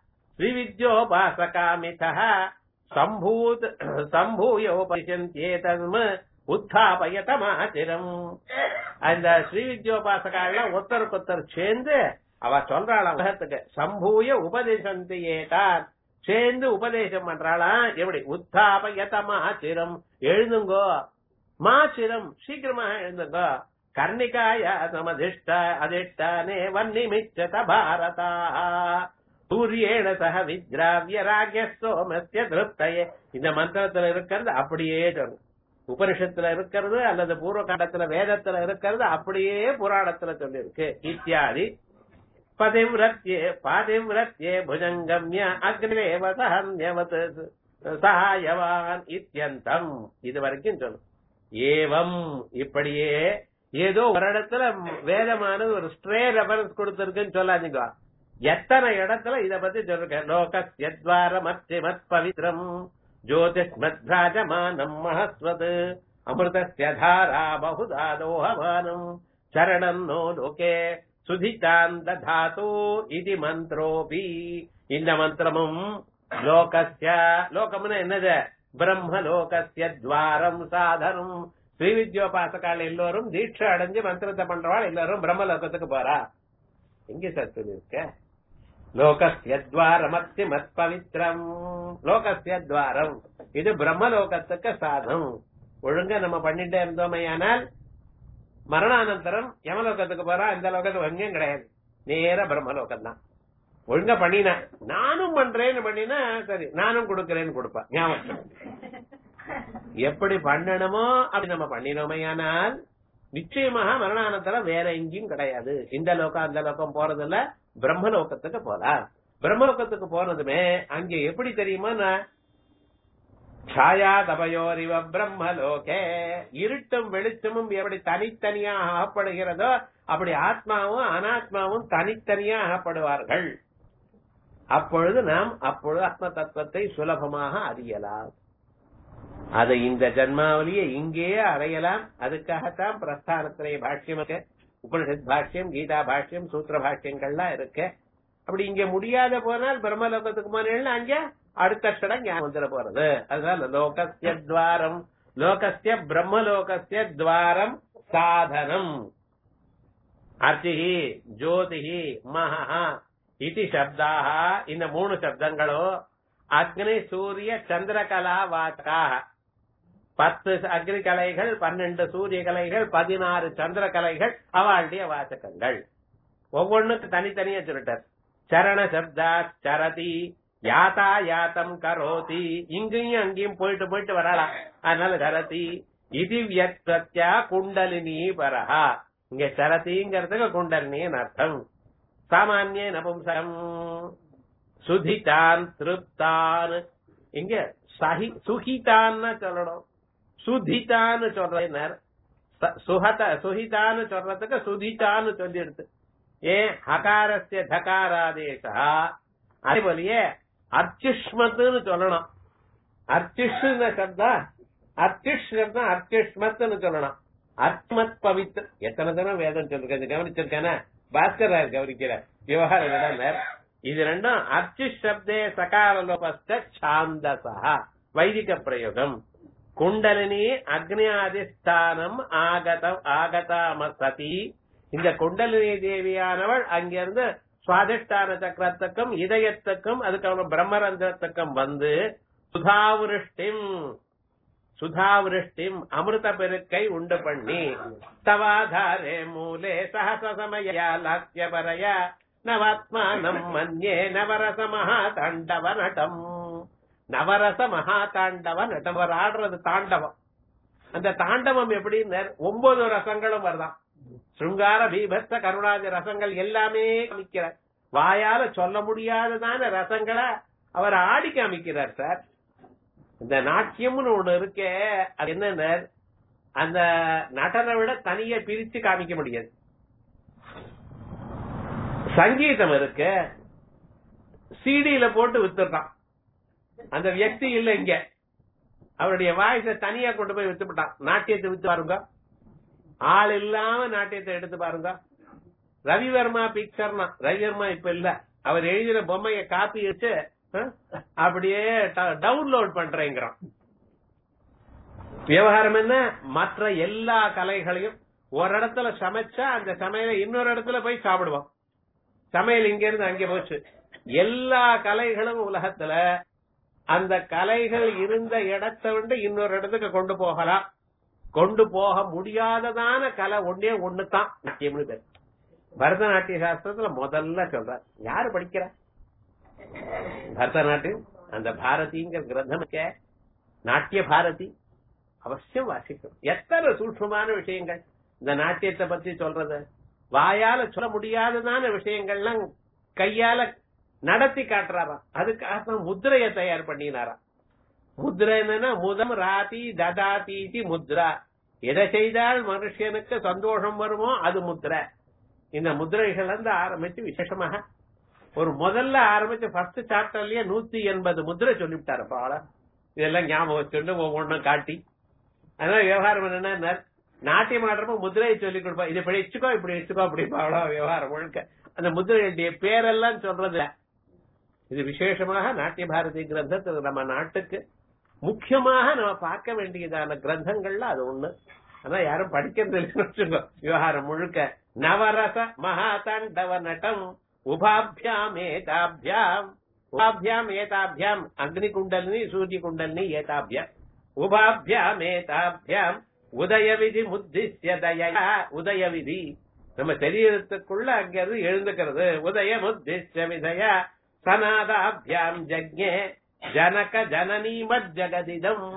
ஸ்ரீவித்யோபாசகாமித சம்பூத் சம்பூயோபரிசந்தியேதம் உத்தாபயதமாச்சிரம் அந்த ஸ்ரீவித்யோபாசகாலாம் ஒருத்தருக்கு ஒருத்தர் சேர்ந்து அவ சொல்றாளாம் உலகத்துக்கு சம்பூய உபதேசந்தி ஏதான் சேர்ந்து உபதேசம் பண்றாளாம் எப்படி உத்தாபயதமாச்சிரம் எழுதுங்கோ மாச்சிரம் சீக்கிரமாக எழுந்துங்கோ கர்ணிகாய சமதிஷ்ட அதிஷ்டானே வன்னிமிச்சத பாரதா சூரியேன சக வித்ராவிய ராகிய சோமஸ்ய திருப்தயே இந்த மந்திரத்துல இருக்கிறது அப்படியே சொல்லு உபனிஷத்துல இருக்கிறது அல்லது பூர்வ காண்டத்துல வேதத்துல இருக்கிறது அப்படியே புராணத்துல சொல்லி இருக்கு இத்தியாதி பதிவிரத்யே பாதிவிரத்யே புஜங்கம்ய அக்னிரேவ சஹன்யவத் சகாயவான் இத்தியந்தம் இது வரைக்கும் சொல்லு ஏவம் இப்படியே ஏதோ ஒரு இடத்துல வேதமானது ஒரு ஸ்ட்ரே ரெஃபரன்ஸ் கொடுத்திருக்குன்னு சொல்லாதீங்க எத்தனை இடத்துல இத பத்தி சொல்லிருக்க லோகஸ்யத்வாரம் அர்ச்சிமத் பவித்ரம் ஜோதிஷ்மத்ராஜமானம் மகஸ்வத் அமிர்தஸ்ய தாரா பகுதா தோஹமானம் சரணம் நோ லோகே சுதிதான் ததாது இது மந்திரோபி இந்த மந்திரமும் லோகஸ்ய லோகம்னு என்னது பிரம்ம லோகஸ்ய துவாரம் சாதனம் ஸ்ரீ வித்யோபாசகால் எல்லோரும் தீட்சை அடைஞ்சு மந்திரத்தை பண்றவாள் எல்லாரும் பிரம்ம லோகத்துக்கு போறா எங்க சார் சொல்லியிருக்க லோகஸ்ய துவாரமத்தி மத் பவித்ரம் லோகஸ்ய துவாரம் இது பிரம்மலோகத்துக்கு சாதனம் ஒழுங்கா நம்ம பண்ணிட்டே இருந்தோமையானால் மரணானந்தரம் யமலோகத்துக்கு போறா இந்த லோகத்துக்கு எங்கேயும் கிடையாது நேர பிரம்மலோகம் தான் ஒழுங்கா பண்ணினா நானும் பண்றேன்னு பண்ணினா சரி நானும் கொடுக்கறேன்னு கொடுப்பா ஞாபகம் எப்படி பண்ணணுமோ அப்படி நம்ம பண்ணினோமையானால் நிச்சயமாக மரணானந்தரம் வேற எங்கேயும் கிடையாது இந்த லோகம் அந்த லோகம் போறதில்ல பிரம்மலோகத்துக்கு போலாம் பிரம்மலோகத்துக்கு போனதுமே அங்க எப்படி தெரியுமா நான் சாயா தபயோரிவ பிரம்மலோகே இருட்டும் வெளிச்சமும் எப்படி தனித்தனியா ஆகப்படுகிறதோ அப்படி ஆத்மாவும் அனாத்மாவும் தனித்தனியா ஆகப்படுவார்கள் அப்பொழுது நாம் அப்பொழுது ஆத்ம தத்துவத்தை சுலபமாக அறியலாம் அதை இந்த ஜன்மாவலியை இங்கேயே அடையலாம் அதுக்காகத்தான் பிரஸ்தானத்திலே பாஷ்யம் இருக்கு உபனிஷத் பாஷ்யம் கீதா பாஷ்யம் சூத்திர பாஷ்யங்கள்லாம் இருக்கு அப்படி இங்க முடியாத போனால் பிரம்மலோகத்துக்கு போனேன்னா அங்க அடுத்த க்ஷணம் ஞானம் வந்துட போறது அதனால லோகஸ்ய துவாரம் லோகஸ்ய பிரம்மலோகஸ்ய துவாரம் சாதனம் அர்த்திஹி ஜோதிஹி மகா இது சப்தாக இந்த மூணு சப்தங்களும் அக்னி சூரிய சந்திரகலா வாக்காக பத்து அக்னி கலைகள் பன்னெண்டு சூரிய கலைகள் பதினாறு சந்திர கலைகள் அவளுடைய வாசகங்கள் ஒவ்வொன்றுக்கு தனித்தனியா சொல்லிட்டார் சரண சப்தா சரதி யாத்தா யாத்தம் கரோதி இங்கேயும் அங்கேயும் போயிட்டு போயிட்டு வரலாம் அதனால சரதி இது வியத்யா குண்டலினி பரஹா இங்க சரதிங்கிறதுக்கு குண்டலினின்னு அர்த்தம் சாமானிய நபும்சம் சுதிதான் திருப்தான் இங்க சஹி சுகிதான்னு சொல்லணும் சுதிதான்னு சொல்ற சுஹத சுஹிதான்னு சொல்றதுக்கு சுதிதான்னு சொல்லி எடுத்து ஏன் ஹகாரஸ்ய தகாராதேசா அதே போலயே அர்ச்சிஷ்மத்துன்னு சொல்லணும் அர்ச்சிஷ்ன சப்தா அர்ச்சிஷ் அர்ச்சிஷ்மத்துன்னு சொல்லணும் அர்த்மத் பவித் எத்தனை தினம் வேதம் சொல்லிருக்கேன் கவனிச்சிருக்கானே பாஸ்கர் கவனிக்கிற விவகாரம் இது ரெண்டும் அர்ச்சி சப்தே சகார லோபஸ்த சாந்தசா வைதிக பிரயோகம் குண்டலினி அக்னி அதிஷ்டானம் ஆகதம் ஆகதாம சதி இந்த குண்டலினி தேவியானவள் அங்கிருந்து சுவாதிஷ்டான சக்கரத்துக்கும் இதயத்துக்கும் அதுக்கப்புறம் பிரம்மரந்திரத்துக்கும் வந்து சுதாவிருஷ்டிம் சுதாவிருஷ்டிம் அமிர்த பெருக்கை உண்டு பண்ணி தவாதாரே மூலே சகச சமய பரய நவாத்மானம் மன்யே நவரச மகா தாண்டவ நடம் நவரச மகா தாண்டவ நடம் அவர் ஆடுறது தாண்டவம் அந்த தாண்டவம் எப்படின்னு ஒன்பது ரசங்களும் வருதான் சுங்கார பீபத்த கருணாதி ரசங்கள் எல்லாமே காமிக்கிறார் வாயால சொல்ல முடியாததான ரசங்களை அவர் ஆடி காமிக்கிறார் சார் இந்த நாட்டியம்னு ஒண்ணு இருக்கே அது என்னன்னு அந்த நடனை விட தனியா பிரிச்சு காமிக்க முடியாது சங்கீதம் இருக்கு சிடியில போட்டு வித்துட்டான் அந்த வியக்தி இல்ல இங்க அவருடைய வாய்ஸ தனியா கொண்டு போய் வித்துட்டான் நாட்டியத்தை வித்து பாருங்க ஆள் இல்லாம நாட்டியத்தை எடுத்து பாருங்க ரவிவர்மா பிக்சர்னா ரவிவர்மா இப்ப இல்ல அவர் எழுதின பொம்மைய காப்பி வச்சு அஹ், அப்படியே டவுன்லோட் பண்றேங்கிறான் விவகாரம் என்ன மற்ற எல்லா கலைகளையும் ஒரு இடத்துல சமைச்சா அந்த சமையலை இன்னொரு இடத்துல போய் சாப்பிடுவோம் சமையல் இங்க இருந்து அங்க போச்சு எல்லா கலைகளும் உலகத்துல அந்த கலைகள் இருந்த இடத்தை விட்டு இன்னொரு இடத்துக்கு கொண்டு போகலாம் கொண்டு போக முடியாததான கலை ஒன்னே ஒண்ணுதான் நாட்டியம்னு பேர் பரதநாட்டிய சாஸ்திரத்துல முதல்ல சொல்ற யாரு படிக்கிறா பரதநாட்டியம் அந்த பாரதிங்கிற கிரந்தம் இருக்கே, நாட்டிய பாரதி அவசியம் வாசிக்கணும் எத்தனை சூட்சமான விஷயங்கள் இந்த நாட்டியத்தை பத்தி சொல்றது வாயால சொல்ல முடியாததான விஷயங்கள்லாம் கையால நடத்தி காட்டுறாராம் அதுக்காக தான் முத்திரையை தயார் பண்ணினாராம் முத்திரை என்னன்னா முதம் ராதி ததாதீதி முத்ரா எதை செய்தால் மனுஷனுக்கு சந்தோஷம் வருமோ அது முத்திரை இந்த முத்திரைகள் இருந்து ஆரம்பிச்சு விசேஷமாக ஒரு முதல்ல ஆரம்பிச்சு ஃபர்ஸ்ட் சாப்டர்லயே நூத்தி எண்பது முத்திரை சொல்லிவிட்டாரு பாட இதெல்லாம் ஞாபகம் வச்சுட்டு ஒவ்வொன்றும் காட்டி அதனால விவகாரம் என்னன்னா நாட்டியம் ஆடுறப்ப முதிரையை சொல்லி கொடுப்பா இதை இப்படி வச்சுக்கோ இப்படி வச்சுக்கோ அப்படி பாவலா விவகாரம் முழுக்க அந்த முதிரையுடைய பேரெல்லாம் சொல்றது இல்ல. இது விசேஷமாக நாட்டிய பாரதி கிரந்தத்தில் நம்ம நாட்டுக்கு முக்கியமாக நம்ம பார்க்க வேண்டியதான கிரந்தங்கள்ல அது ஒண்ணு ஆனா யாரும் படிக்கிறது இல்லைன்னு வச்சுக்கோ விவகாரம் முழுக்க நவரச மகாதாண்டவ நடம் உபாபியாம் ஏதாபியாம் உபாபியாம் ஏதாபியாம் அக்னி குண்டலினி சூரிய குண்டலினி ஏதாபியாம் உபாபியாம் ஏதாபியாம் உதய விதி முத்திஸ்ய தயா உதய விதி நம்ம சரீரத்துக்குள்ள அங்க இருந்து எழுந்துக்கிறது உதய முத்திஸ்ய விதய சனாதாபியாம் ஜக்ஞே ஜனக ஜனனி மஜ்ஜகதிதம்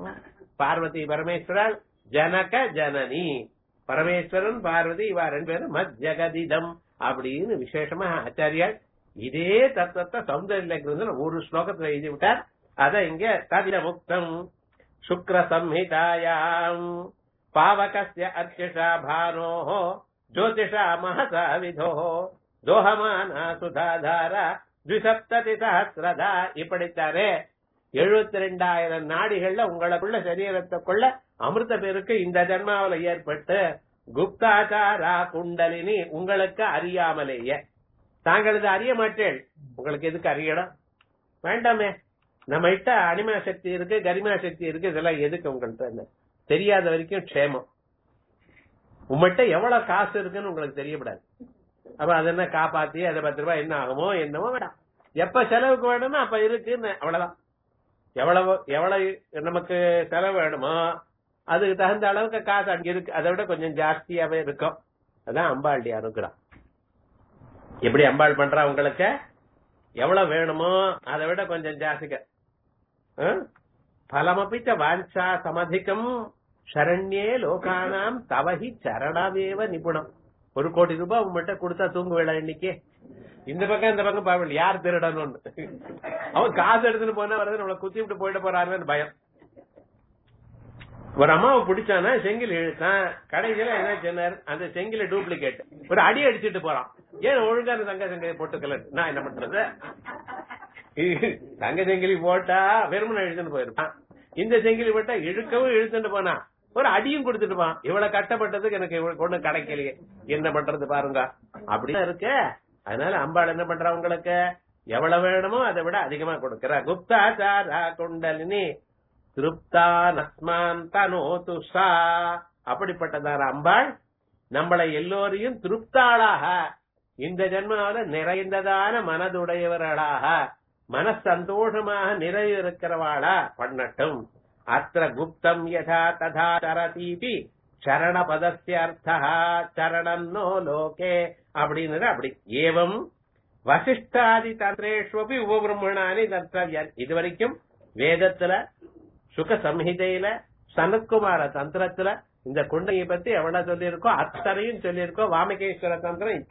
பார்வதி பரமேஸ்வரர் ஜனக ஜனனி பரமேஸ்வரன் பார்வதி இவா ரெண்டு பேரும் மஜ்ஜகதிதம் அப்படின்னு விசேஷமா ஆச்சாரியால் இதே தத்துவத்தை சௌந்தர்ய கிரந்தம் ஒரு ஸ்லோகத்துல எழுதி விட்டார் அத இங்க ததிர முக்தம் சுக்ர சம்ஹிதாயாம் பாவகஸ்ய அர்ச்சிஷா பானோः ஜோதிஷா மகசா விதோः தோஹமானா சுதாதார த்விசப்ததி சஹசிரதா இப்படித்தாரே எழுபத்தி ரெண்டாயிரம் நாடிகள்ல உங்களுக்குள்ள சரீரத்துக்குள்ள அமிர்த பேருக்கு இந்த ஜென்மாவில ஏற்பட்டு குப்தாச்சாரா குண்டலினி உங்களுக்கு அறியாமலேயே தாங்கள் இது அறிய மாட்டேன் உங்களுக்கு எதுக்கு அறியணும் வேண்டாமே நம்ம கிட்ட அனிமா சக்தி இருக்கு கரிமா சக்தி இருக்கு இதெல்லாம் எதுக்கு உங்கள்கிட்ட என்ன தெரியாத வரைக்கும் க்ஷேமம் உங்கள்கிட்ட எவ்வளவு காசு இருக்குன்னு உங்களுக்கு தெரியப்படாது அப்ப அது என்ன காப்பாத்தி அதை பத்து ரூபாய் என்ன ஆகுமோ என்னமோ வேண்டாம் எப்ப செலவுக்கு வேணுமோ அப்ப இருக்குன்னு அவ்வளவுதான் எவ்வளவு எவ்வளவு நமக்கு செலவு வேணுமோ அதுக்கு தகுந்த அளவுக்கு காசு அங்க இருக்கு அதை விட கொஞ்சம் ஜாஸ்தியாவே இருக்கும் அதான் அம்பாளுடைய அனுகிரகம் எப்படி அம்பாள் பண்றா உங்களுக்கு எவ்வளவு வேணுமோ அதை விட கொஞ்சம் ஜாஸ்திக்க பலமபிச்ச வாஞ்சா சமதிகம் சரண்யே லோகானாம் தவஹி சரணாவேவ நிபுணம் ஒரு கோடி ரூபாய் உங்ககிட்ட கொடுத்தா தூங்க வேலை இன்னைக்கு இந்த பக்கம் இந்த பக்கம் பாவல் யார் திருடணும்னு அவன் காசு எடுத்துட்டு போனா வரது நம்மளை குத்தி விட்டு போயிட்டு போறாருன்னு பயம் ஒரு அம்மாவை பிடிச்சானா செங்கில் இழுத்தான் கடைசியில என்ன சொன்னார் அந்த செங்கில டூப்ளிகேட் ஒரு அடி அடிச்சிட்டு போறான் ஏன் ஒழுங்கா அந்த தங்க செங்கலை போட்டுக்கல நான் என்ன பண்றது தங்க செங்கிலி போட்டா வெறுமனை இழுத்துட்டு போயிருப்பான் இந்த செங்கிலி போட்டா இழுக்கவும் இழுத்துட்டு போனா ஒரு அடியும் கொடுத்துட்டு போவான் இவ்வளவு கட்டப்பட்டதுக்கு எனக்கு இவ்வளவு ஒண்ணு கிடைக்கலையே என்ன பண்றது பாருங்க அப்படிதான் இருக்கு அதனால அம்பாள் என்ன பண்றா உங்களுக்கு எவ்வளவு வேணுமோ அதை விட அதிகமா கொடுக்கறா குப்தாச்சாரா குண்டலினி திருப்தா நஸ்மான் தனோது சா அப்படிப்பட்டதான அம்பாள் நம்மளை எல்லோரையும் திருப்தாளாக இந்த ஜென்மாவில நிறைந்ததான மனதுடையவர்களாக மன சந்தோஷமாக நிறைவு இருக்கிறவாளா பண்ணட்டும் அத்திர குப்தம் யதா ததா சரதீதி சரண பதஸ்ய அர்த்தா சரணன்னோ லோகே அப்படின்னு அப்படி ஏவம் வசிஷ்டாதி தந்திரேஷ்வபி உபபிரம்மணானி தர்த்தவியன் இது வரைக்கும் வேதத்துல சுக சம்ஹிதையில சனத்குமார தந்திரத்துல இந்த குண்டையை பத்தி எவ்வளவு சொல்லியிருக்கோ அத்தனையும் சொல்லியிருக்கோம் வாமகேஸ்வர தந்திரம்